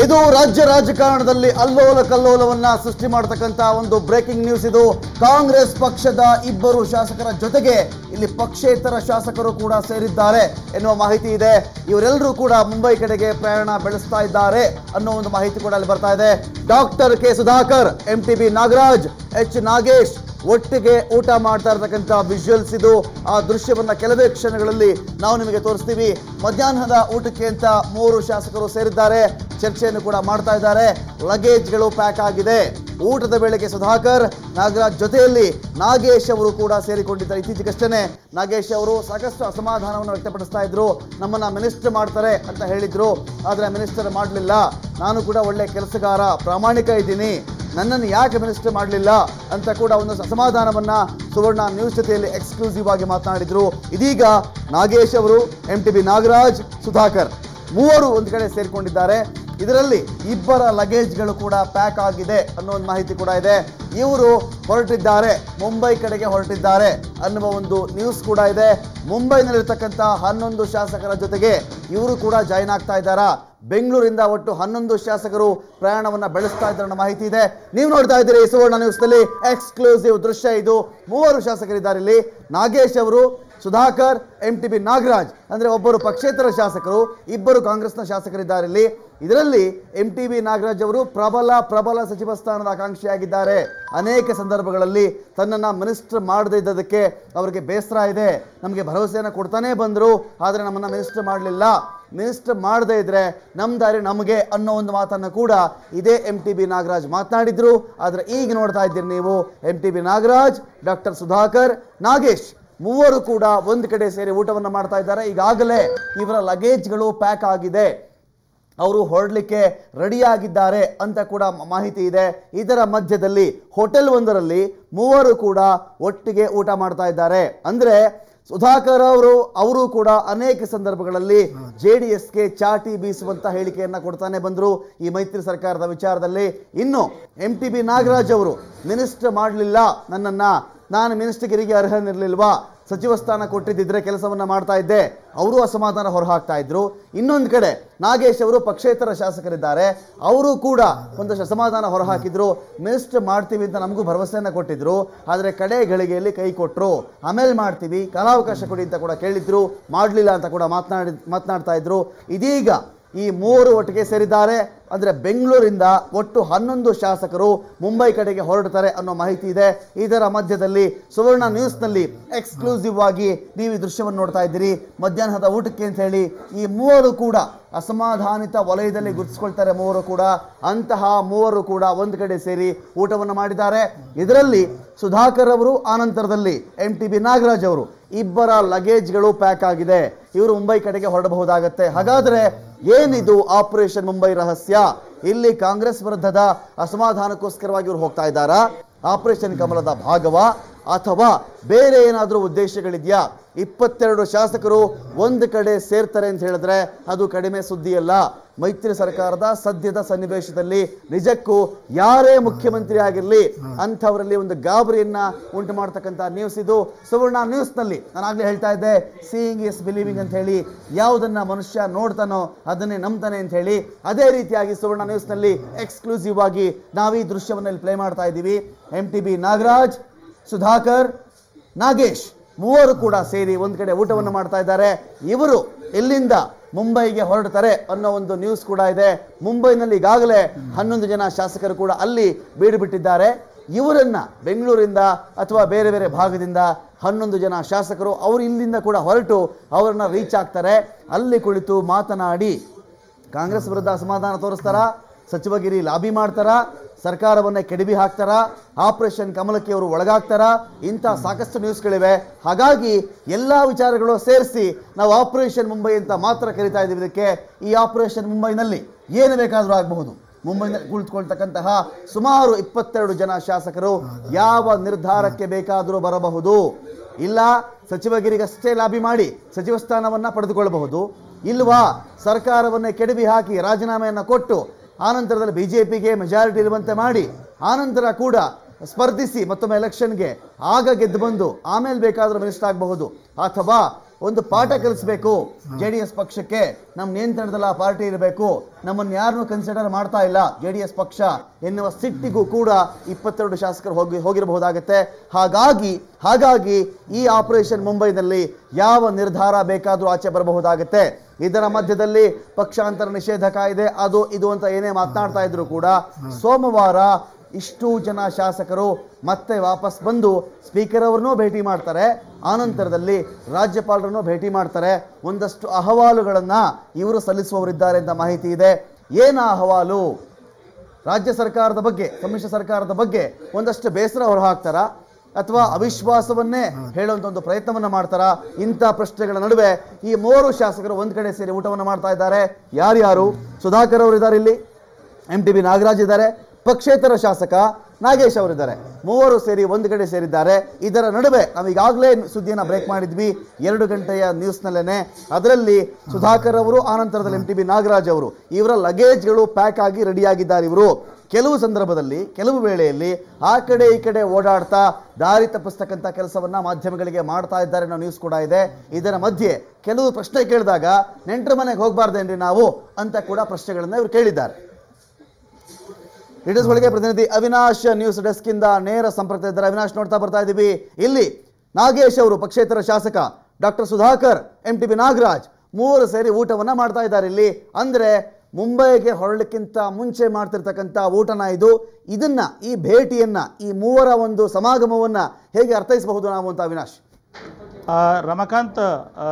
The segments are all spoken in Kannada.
ಇದು ರಾಜ್ಯ ರಾಜಕಾರಣದಲ್ಲಿ ಅಲ್ಲೋಲ ಕಲ್ಲೋಲವನ್ನ ಸೃಷ್ಟಿ ಮಾಡತಕ್ಕಂತ ಒಂದು ಬ್ರೇಕಿಂಗ್ ನ್ಯೂಸ್ ಇದು ಕಾಂಗ್ರೆಸ್ ಪಕ್ಷದ ಇಬ್ಬರು ಶಾಸಕರ ಜೊತೆಗೆ ಇಲ್ಲಿ ಪಕ್ಷೇತರ ಶಾಸಕರು ಕೂಡ ಸೇರಿದ್ದಾರೆ ಎನ್ನುವ ಮಾಹಿತಿ ಇದೆ ಇವರೆಲ್ಲರೂ ಕೂಡ ಮುಂಬೈ ಕಡೆಗೆ ಪ್ರಯಾಣ ಬೆಳೆಸ್ತಾ ಇದ್ದಾರೆ ಅನ್ನೋ ಒಂದು ಮಾಹಿತಿ ಕೂಡ ಅಲ್ಲಿ ಬರ್ತಾ ಇದೆ doctor K Sudhakar M T B Nagaraj H Nagesh ಒಟ್ಟಿಗೆ ಊಟ ಮಾಡ್ತಾ ಇರತಕ್ಕಂಥ ವಿಜುವಲ್ಸ್ ಇದು ಆ ದೃಶ್ಯವನ್ನ ಕೆಲವೇ ಕ್ಷಣಗಳಲ್ಲಿ ನಾವು ನಿಮಗೆ ತೋರಿಸ್ತೀವಿ ಮಧ್ಯಾಹ್ನದ ಊಟಕ್ಕೆ ಅಂತ ಮೂರು ಶಾಸಕರು ಸೇರಿದ್ದಾರೆ ಚರ್ಚೆಯನ್ನು ಕೂಡ ಮಾಡ್ತಾ ಇದ್ದಾರೆ ಲಗೇಜ್ಗಳು ಪ್ಯಾಕ್ ಆಗಿದೆ ಊಟದ ವೇಳೆಗೆ ಸುಧಾಕರ್ ನಾಗರಾಜ್ ಜೊತೆಯಲ್ಲಿ ನಾಗೇಶ್ ಅವರು ಕೂಡ ಸೇರಿಕೊಂಡಿದ್ದಾರೆ ಇತ್ತೀಚೆಗಷ್ಟೇ ನಾಗೇಶ್ ಅವರು ಸಾಕಷ್ಟು ಅಸಮಾಧಾನವನ್ನು ವ್ಯಕ್ತಪಡಿಸ್ತಾ ಇದ್ರು ನಮ್ಮನ್ನ ಮಿನಿಸ್ಟರ್ ಮಾಡ್ತಾರೆ ಅಂತ ಹೇಳಿದ್ರು ಆದರೆ ಮಿನಿಸ್ಟರ್ ಮಾಡಲಿಲ್ಲ ನಾನು ಕೂಡ ಒಳ್ಳೆ ಕೆಲಸಗಾರ ಪ್ರಾಮಾಣಿಕ ಇದ್ದೀನಿ ನನ್ನನ್ನು ಯಾಕೆ ಮಿನಿಸ್ಟರ್ ಮಾಡಲಿಲ್ಲ ಅಂತ ಕೂಡ ಒಂದು ಅಸಮಾಧಾನವನ್ನ ಸುವರ್ಣ ನ್ಯೂಸ್ ಜೊತೆಯಲ್ಲಿ ಎಕ್ಸ್ಕ್ಲೂಸಿವ್ ಆಗಿ ಮಾತನಾಡಿದ್ರು ಇದೀಗ ನಾಗೇಶ್ ಅವರು M T B Nagaraj Sudhakar ಮೂವರು ಒಂದು ಕಡೆ ಸೇರಿಕೊಂಡಿದ್ದಾರೆ ಇದರಲ್ಲಿ ಇಬ್ಬರ ಲಗೇಜ್ಗಳು ಕೂಡ ಪ್ಯಾಕ್ ಆಗಿದೆ ಅನ್ನೋ ಒಂದು ಮಾಹಿತಿ ಕೂಡ ಇದೆ ಇವರು ಹೊರಟಿದ್ದಾರೆ ಮುಂಬೈ ಕಡೆಗೆ ಹೊರಟಿದ್ದಾರೆ ಅನ್ನುವ ಒಂದು ನ್ಯೂಸ್ ಕೂಡ ಇದೆ ಮುಂಬೈನಲ್ಲಿರ್ತಕ್ಕಂಥ ಹನ್ನೊಂದು ಶಾಸಕರ ಜೊತೆಗೆ ಇವರು ಕೂಡ ಜಾಯಿನ್ ಆಗ್ತಾ ಇದ್ದಾರಾ ಬೆಂಗಳೂರಿಂದ ಒಟ್ಟು ಹನ್ನೊಂದು ಶಾಸಕರು ಪ್ರಯಾಣವನ್ನ ಬೆಳೆಸ್ತಾ ಇದ್ದಾರೆ ಅನ್ನೋ ಮಾಹಿತಿ ಇದೆ ನೀವು ನೋಡ್ತಾ ಇದ್ದೀರಿ ಸುವರ್ಣ ನ್ಯೂಸ್ನಲ್ಲಿ ಎಕ್ಸ್ಕ್ಲೂಸಿವ್ ದೃಶ್ಯ ಇದು ಮೂವರು ಶಾಸಕರಿದ್ದಾರೆ ಇಲ್ಲಿ ನಾಗೇಶ್ ಅವರು Sudhakar M T B Nagaraj ಅಂದ್ರೆ ಒಬ್ಬರು ಪಕ್ಷೇತರ ಶಾಸಕರು ಇಬ್ಬರು ಕಾಂಗ್ರೆಸ್ನ ಶಾಸಕರಿದ್ದಾರೆ ಇಲ್ಲಿ ಇದರಲ್ಲಿ ಎಂ ಟಿ ಬಿ ನಾಗರಾಜ್ ಅವರು ಪ್ರಬಲ ಪ್ರಬಲ ಸಚಿವ ಸ್ಥಾನದ ಆಕಾಂಕ್ಷಿಯಾಗಿದ್ದಾರೆ ಅನೇಕ ಸಂದರ್ಭಗಳಲ್ಲಿ ತನ್ನನ್ನು ಮಿನಿಸ್ಟರ್ ಮಾಡದೇ ಇದ್ದದಕ್ಕೆ ಅವರಿಗೆ ಬೇಸರ ಇದೆ ನಮಗೆ ಭರವಸೆಯನ್ನು ಕೊಡ್ತಾನೆ ಬಂದರು ಆದರೆ ನಮ್ಮನ್ನು ಮಿನಿಸ್ಟರ್ ಮಾಡಲಿಲ್ಲ ಮಿನಿಸ್ಟರ್ ಮಾಡದೇ ಇದ್ರೆ ನಮ್ಮ ದಾರಿ ನಮಗೆ ಅನ್ನೋ ಒಂದು ಮಾತನ್ನು ಕೂಡ ಇದೇ ಎಂ ಟಿ ಬಿ ನಾಗರಾಜ್ ಮಾತನಾಡಿದ್ರು ಆದರೆ ಈಗ ನೋಡ್ತಾ ಇದ್ದೀರಿ ನೀವು M T B Nagaraj doctor Sudhakar Nagesh ಮೂವರು ಕೂಡ ಒಂದು ಕಡೆ ಸೇರಿ ಊಟವನ್ನು ಮಾಡ್ತಾ ಇದ್ದಾರೆ ಈಗಾಗಲೇ ಇವರ ಲಗೇಜ್ಗಳು ಪ್ಯಾಕ್ ಆಗಿದೆ ಅವರು ಹೊರಡಲಿಕ್ಕೆ ರೆಡಿಯಾಗಿದ್ದಾರೆ ಅಂತ ಕೂಡ ಮ- ಮಾಹಿತಿ ಇದೆ ಇದರ ಮಧ್ಯದಲ್ಲಿ ಹೋಟೆಲ್ ಒಂದರಲ್ಲಿ ಮೂವರು ಕೂಡ ಒಟ್ಟಿಗೆ ಊಟ ಮಾಡ್ತಾ ಇದ್ದಾರೆ ಅಂದ್ರೆ ಸುಧಾಕರ್ ಅವರು ಅವರು ಕೂಡ ಅನೇಕ ಸಂದರ್ಭಗಳಲ್ಲಿ ಜೆ ಡಿ ಎಸ್ಗೆ ಚಾಟಿ ಬೀಸುವಂತ ಹೇಳಿಕೆಯನ್ನ ಕೊಡ್ತಾನೆ ಬಂದರು ಈ ಮೈತ್ರಿ ಸರ್ಕಾರದ ವಿಚಾರದಲ್ಲಿ ಇನ್ನು ಎಂ ಟಿ ಬಿ ನಾಗರಾಜ್ ಅವರು ಮಿನಿಸ್ಟರ್ ಮಾಡಲಿಲ್ಲ ನನ್ನನ್ನ ನಾನು ಮಿನಿಸ್ಟರ್ಗಿರಿಗೆ ಅರ್ಹನಿರ್ಲಿಲ್ವಾ ಸಚಿವ ಸ್ಥಾನ ಕೊಟ್ಟಿದ್ದಿದ್ರೆ ಕೆಲಸವನ್ನ ಮಾಡ್ತಾ ಇದ್ದೆ ಅವರು ಅಸಮಾಧಾನ ಹೊರಹಾಕ್ತಾ ಇದ್ರು ಇನ್ನೊಂದು ಕಡೆ ನಾಗೇಶ್ ಅವರು ಪಕ್ಷೇತರ ಶಾಸಕರಿದ್ದಾರೆ ಅವರು ಕೂಡ ಒಂದಷ್ಟು ಅಸಮಾಧಾನ ಹೊರಹಾಕಿದ್ರು ಮಿನಿಸ್ಟರ್ ಮಾಡ್ತೀವಿ ಅಂತ ನಮಗೂ ಭರವಸೆಯನ್ನ ಕೊಟ್ಟಿದ್ರು ಆದರೆ ಕಡೆ ಗಳಿಗೆಯಲ್ಲಿ ಕೈ ಕೊಟ್ಟರು ಆಮೇಲೆ ಮಾಡ್ತೀವಿ ಕಾಲಾವಕಾಶ ಕೊಡಿ ಅಂತ ಕೂಡ ಕೇಳಿದ್ರು ಮಾಡಲಿಲ್ಲ ಅಂತ ಕೂಡ ಮಾತನಾಡಿ ಮಾತನಾಡ್ತಾ ಇದ್ರು ಇದೀಗ ಈ ಮೂವರು ಒಟ್ಟಿಗೆ ಸೇರಿದ್ದಾರೆ ಅಂದರೆ ಬೆಂಗಳೂರಿಂದ ಒಟ್ಟು ಹನ್ನೊಂದು ಶಾಸಕರು ಮುಂಬೈ ಕಡೆಗೆ ಹೊರಡ್ತಾರೆ ಅನ್ನೋ ಮಾಹಿತಿ ಇದೆ ಇದರ ಮಧ್ಯದಲ್ಲಿ ಸುವರ್ಣ ನ್ಯೂಸ್ನಲ್ಲಿ ಎಕ್ಸ್ಕ್ಲೂಸಿವ್ ಆಗಿ ನೀವು ಈ ದೃಶ್ಯವನ್ನು ನೋಡ್ತಾ ಇದ್ದೀರಿ ಮಧ್ಯಾಹ್ನದ ಊಟಕ್ಕೆ ಅಂತ ಹೇಳಿ ಈ ಮೂವರು ಕೂಡ ಅಸಮಾಧಾನಿತ ವಲಯದಲ್ಲಿ ಗುರುತಿಸ್ಕೊಳ್ತಾರೆ ಮೂವರು ಕೂಡ ಅಂತಹ ಮೂವರು ಕೂಡ ಒಂದು ಕಡೆ ಸೇರಿ ಊಟವನ್ನು ಮಾಡಿದ್ದಾರೆ ಇದರಲ್ಲಿ ಸುಧಾಕರ್ ಅವರು ಆನಂತರದಲ್ಲಿ ಎಂ ಟಿ ಬಿ ನಾಗರಾಜ್ ಅವರು ಇಬ್ಬರ ಲಗೇಜ್ಗಳು ಪ್ಯಾಕ್ ಆಗಿದೆ ಇವರು ಮುಂಬೈ ಕಡೆಗೆ ಹೊರಡಬಹುದಾಗತ್ತೆ ಹಾಗಾದ್ರೆ ಏನಿದು ಆಪರೇಷನ್ ಮುಂಬೈ ರಹಸ್ಯ ಇಲ್ಲಿ ಕಾಂಗ್ರೆಸ್ ವಿರುದ್ಧದ ಅಸಮಾಧಾನಕ್ಕೋಸ್ಕರವಾಗಿ ಇವರು ಹೋಗ್ತಾ ಇದ್ದಾರಾ ಆಪರೇಷನ್ ಕಮಲದ ಭಾಗವ ಅಥವಾ ಬೇರೆ ಏನಾದರೂ ಉದ್ದೇಶಗಳಿದೆಯಾ ಇಪ್ಪತ್ತೆರಡು ಶಾಸಕರು ಒಂದು ಕಡೆ ಸೇರ್ತಾರೆ ಅಂತ ಹೇಳಿದ್ರೆ ಅದು ಕಡಿಮೆ ಸುದ್ದಿಯಲ್ಲ ಮೈತ್ರಿ ಸರ್ಕಾರದ ಸದ್ಯದ ಸನ್ನಿವೇಶದಲ್ಲಿ ನಿಜಕ್ಕೂ ಯಾರೇ ಮುಖ್ಯಮಂತ್ರಿ ಆಗಿರಲಿ ಅಂಥವರಲ್ಲಿ ಒಂದು ಗಾಬರಿಯನ್ನ ಉಂಟು ಮಾಡ್ತಕ್ಕಂಥ ನ್ಯೂಸ್ ಇದು ಸುವರ್ಣ ನ್ಯೂಸ್ನಲ್ಲಿ ನಾನಾಗಲೇ ಹೇಳ್ತಾ ಇದ್ದೆ ಸೀಯಿಂಗ್ ಇಸ್ ಬಿಲೀವಿಂಗ್ ಅಂತ ಹೇಳಿ ಯಾವುದನ್ನ ಮನುಷ್ಯ ನೋಡ್ತಾನೋ ಅದನ್ನೇ ನಂಬ್ತಾನೆ ಅಂತ ಹೇಳಿ ಅದೇ ರೀತಿಯಾಗಿ ಸುವರ್ಣ ನ್ಯೂಸ್ನಲ್ಲಿ ಎಕ್ಸ್ಕ್ಲೂಸಿವ್ ಆಗಿ ನಾವು ಈ ದೃಶ್ಯವನ್ನು ಇಲ್ಲಿ ಪ್ಲೇ ಮಾಡ್ತಾ ಇದ್ದೀವಿ M T B Nagaraj Sudhakar Nagesh ಮೂವರು ಕೂಡ ಸೇರಿ ಒಂದು ಕಡೆ ಊಟವನ್ನು ಮಾಡ್ತಾ ಇದ್ದಾರೆ ಇವರು ಎಲ್ಲಿಂದ ಮುಂಬೈಗೆ ಹೊರಡ್ತಾರೆ ಅನ್ನೋ ಒಂದು ನ್ಯೂಸ್ ಕೂಡ ಇದೆ ಮುಂಬೈನಲ್ಲಿ ಈಗಾಗಲೇ ಹನ್ನೊಂದು ಜನ ಶಾಸಕರು ಕೂಡ ಅಲ್ಲಿ ಬೀಡು ಬಿಟ್ಟಿದ್ದಾರೆ ಇವರನ್ನ ಬೆಂಗಳೂರಿಂದ ಅಥವಾ ಬೇರೆ ಬೇರೆ ಭಾಗದಿಂದ ಹನ್ನೊಂದು ಜನ ಶಾಸಕರು ಅವರು ಇಲ್ಲಿಂದ ಕೂಡ ಹೊರಟು ಅವರನ್ನ ರೀಚ್ ಆಗ್ತಾರೆ ಅಲ್ಲಿ ಕುಳಿತು ಮಾತನಾಡಿ ಕಾಂಗ್ರೆಸ್ ವಿರುದ್ಧ ಅಸಮಾಧಾನ ತೋರಿಸ್ತಾರಾ ಸಚಿವಗಿರಿ ಲಾಬಿ ಮಾಡ್ತಾರಾ ಸರ್ಕಾರವನ್ನೇ ಕೆಡವಿ ಹಾಕ್ತಾರಾ ಆಪರೇಷನ್ ಕಮಲಕ್ಕೆ ಅವರು ಒಳಗಾಗ್ತಾರಾ ಇಂಥ ಸಾಕಷ್ಟು ನ್ಯೂಸ್ಗಳಿವೆ ಹಾಗಾಗಿ ಎಲ್ಲ ವಿಚಾರಗಳು ಸೇರಿಸಿ ನಾವು ಆಪರೇಷನ್ ಮುಂಬೈ ಅಂತ ಮಾತ್ರ ಕರಿತಾ ಇದ್ದೀವಿ ಇದಕ್ಕೆ ಈ ಆಪರೇಷನ್ ಮುಂಬೈನಲ್ಲಿ ಏನು ಬೇಕಾದರೂ ಆಗಬಹುದು ಮುಂಬೈನಲ್ಲಿ ಕುಳಿತುಕೊಳ್ತಕ್ಕಂತಹ ಸುಮಾರು ಇಪ್ಪತ್ತೆರಡು ಜನ ಶಾಸಕರು ಯಾವ ನಿರ್ಧಾರಕ್ಕೆ ಬೇಕಾದರೂ ಬರಬಹುದು ಇಲ್ಲ ಸಚಿವಗಿರಿಗಷ್ಟೇ ಲಾಬಿ ಮಾಡಿ ಸಚಿವ ಸ್ಥಾನವನ್ನ ಪಡೆದುಕೊಳ್ಳಬಹುದು ಇಲ್ವಾ ಸರ್ಕಾರವನ್ನೇ ಕೆಡವಿ ಹಾಕಿ ರಾಜೀನಾಮೆಯನ್ನು ಕೊಟ್ಟು ಆನಂತರದಲ್ಲಿ ಬಿಜೆಪಿಗೆ ಮೆಜಾರಿಟಿ ಇರುವಂತೆ ಮಾಡಿ ಆನಂತರ ಕೂಡ ಸ್ಪರ್ಧಿಸಿ ಮತ್ತೊಮ್ಮೆ ಎಲೆಕ್ಷನ್ಗೆ ಆಗ ಗೆದ್ದು ಬಂದು ಆಮೇಲೆ ಬೇಕಾದರೂ ಮಿನಿಸ್ಟರ್ ಆಗಬಹುದು ಅಥವಾ ಒಂದು ಪಾಠ ಕಲಿಸ್ಬೇಕು ಜೆ ಡಿ ಎಸ್ ಪಕ್ಷಕ್ಕೆ ನಮ್ಮ ನಿಯಂತ್ರಣದಲ್ಲಿ ಆ ಪಾರ್ಟಿ ಇರಬೇಕು ನಮ್ಮನ್ನು ಯಾರನ್ನು ಕನ್ಸಿಡರ್ ಮಾಡ್ತಾ ಇಲ್ಲ ಜೆ ಡಿ ಎಸ್ ಪಕ್ಷ ಎನ್ನುವ ಸಿಟ್ಟಿಗೂ ಕೂಡ ಇಪ್ಪತ್ತೆರಡು ಶಾಸಕರು ಹೋಗಿ ಹೋಗಿರಬಹುದಾಗುತ್ತೆ ಹಾಗಾಗಿ ಹಾಗಾಗಿ ಈ ಆಪರೇಷನ್ ಮುಂಬೈನಲ್ಲಿ ಯಾವ ನಿರ್ಧಾರ ಬೇಕಾದರೂ ಆಚೆ ಬರಬಹುದಾಗುತ್ತೆ ಇದರ ಮಧ್ಯದಲ್ಲಿ ಪಕ್ಷಾಂತರ ನಿಷೇಧ ಕಾಯ್ದೆ ಅದು ಇದು ಅಂತ ಏನೇ ಮಾತನಾಡ್ತಾ ಇದ್ರು ಕೂಡ ಸೋಮವಾರ ಇಷ್ಟು ಜನ ಶಾಸಕರು ಮತ್ತೆ ವಾಪಸ್ ಬಂದು ಸ್ಪೀಕರ್ ಅವರನ್ನೂ ಭೇಟಿ ಮಾಡ್ತಾರೆ ಆನಂತರದಲ್ಲಿ ರಾಜ್ಯಪಾಲರನ್ನು ಭೇಟಿ ಮಾಡ್ತಾರೆ ಒಂದಷ್ಟು ಅಹವಾಲುಗಳನ್ನು ಇವರು ಸಲ್ಲಿಸುವವರಿದ್ದಾರೆ ಅಂತ ಮಾಹಿತಿ ಇದೆ ಏನ ಅಹವಾಲು ರಾಜ್ಯ ಸರ್ಕಾರದ ಬಗ್ಗೆ ಸಮ್ಮಿಶ್ರ ಸರ್ಕಾರದ ಬಗ್ಗೆ ಒಂದಷ್ಟು ಬೇಸರ ಹೊರಹಾಕ್ತಾರ ಅಥವಾ ಅವಿಶ್ವಾಸವನ್ನೇ ಹೇಳುವಂತ ಒಂದು ಪ್ರಯತ್ನವನ್ನ ಮಾಡ್ತಾರ ಇಂಥ ಪ್ರಶ್ನೆಗಳ ನಡುವೆ ಈ ಮೂವರು ಶಾಸಕರು ಒಂದ್ ಕಡೆ ಸೇರಿ ಊಟವನ್ನು ಮಾಡ್ತಾ ಇದ್ದಾರೆ ಯಾರ್ಯಾರು ಸುಧಾಕರ್ ಅವರು ಇದ್ದಾರೆ ಇಲ್ಲಿ ಎಂ ಟಿ ಬಿ ನಾಗರಾಜ್ ಇದ್ದಾರೆ ಪಕ್ಷೇತರ ಶಾಸಕ ನಾಗೇಶ್ ಅವರಿದ್ದಾರೆ ಮೂವರು ಸೇರಿ ಒಂದು ಕಡೆ ಸೇರಿದ್ದಾರೆ ಇದರ ನಡುವೆ ನಾವು ಈಗಾಗಲೇ ಸುದ್ದಿಯನ್ನು ಬ್ರೇಕ್ ಮಾಡಿದ್ವಿ ಎರಡು ಗಂಟೆಯ ನ್ಯೂಸ್ನಲ್ಲೇನೆ ಅದರಲ್ಲಿ ಸುಧಾಕರ್ ಅವರು ಆನಂತರದಲ್ಲಿ ಎಂ ಟಿ ಬಿ ನಾಗರಾಜ್ ಅವರು ಇವರ ಲಗೇಜ್ಗಳು ಪ್ಯಾಕ್ ಆಗಿ ರೆಡಿಯಾಗಿದ್ದಾರೆ ಇವರು ಕೆಲವು ಸಂದರ್ಭದಲ್ಲಿ ಕೆಲವು ವೇಳೆಯಲ್ಲಿ ಆ ಕಡೆ ಈ ಕಡೆ ಓಡಾಡ್ತಾ ದಾರಿ ತಪ್ಪಿಸ್ತಕ್ಕಂಥ ಕೆಲಸವನ್ನ ಮಾಧ್ಯಮಗಳಿಗೆ ಮಾಡ್ತಾ ಇದ್ದಾರೆ ಅನ್ನೋ ನ್ಯೂಸ್ ಕೂಡ ಇದೆ ಇದರ ಮಧ್ಯೆ ಕೆಲವು ಪ್ರಶ್ನೆ ಕೇಳಿದಾಗ ನೆಂಟರ ಮನೆಗೆ ಹೋಗಬಾರ್ದೇನ್ರಿ ನಾವು ಅಂತ ಕೂಡ ಪ್ರಶ್ನೆಗಳನ್ನ ಇವರು ಕೇಳಿದ್ದಾರೆ ಲೀಡರ್ಸ್ ಗಳಿಗೆ ಪ್ರತಿನಿಧಿ ಅವಿನಾಶ್ ನ್ಯೂಸ್ ಡೆಸ್ಕ್ ಇಂದ ನೇರ ಸಂಪರ್ಕ ಇದ್ದಾರೆ ಅವಿನಾಶ್ ನೋಡ್ತಾ ಬರ್ತಾ ಇದ್ದೀವಿ ಇಲ್ಲಿ ನಾಗೇಶ್ ಅವರು ಪಕ್ಷೇತರ ಶಾಸಕ doctor Sudhakar M T B Nagaraj ಮೂವರು ಸೇರಿ ಊಟವನ್ನ ಮಾಡ್ತಾ ಇದ್ದಾರೆ ಇಲ್ಲಿ ಅಂದ್ರೆ ಮುಂಬೈಗೆ ಹೊರಡಲಿಕ್ಕಿಂತ ಮುಂಚೆ ಮಾಡ್ತಿರ್ತಕ್ಕಂಥ ಊಟನ ಇದು ಇದನ್ನ ಈ ಭೇಟಿಯನ್ನ ಈ ಮೂವರ ಒಂದು ಸಮಾಗಮವನ್ನ ಹೇಗೆ ಅರ್ಥೈಸಬಹುದು ನಾವು ಅಂತ ಅವಿನಾಶ್ ಆ, ರಮಕಾಂತ್ ಆ,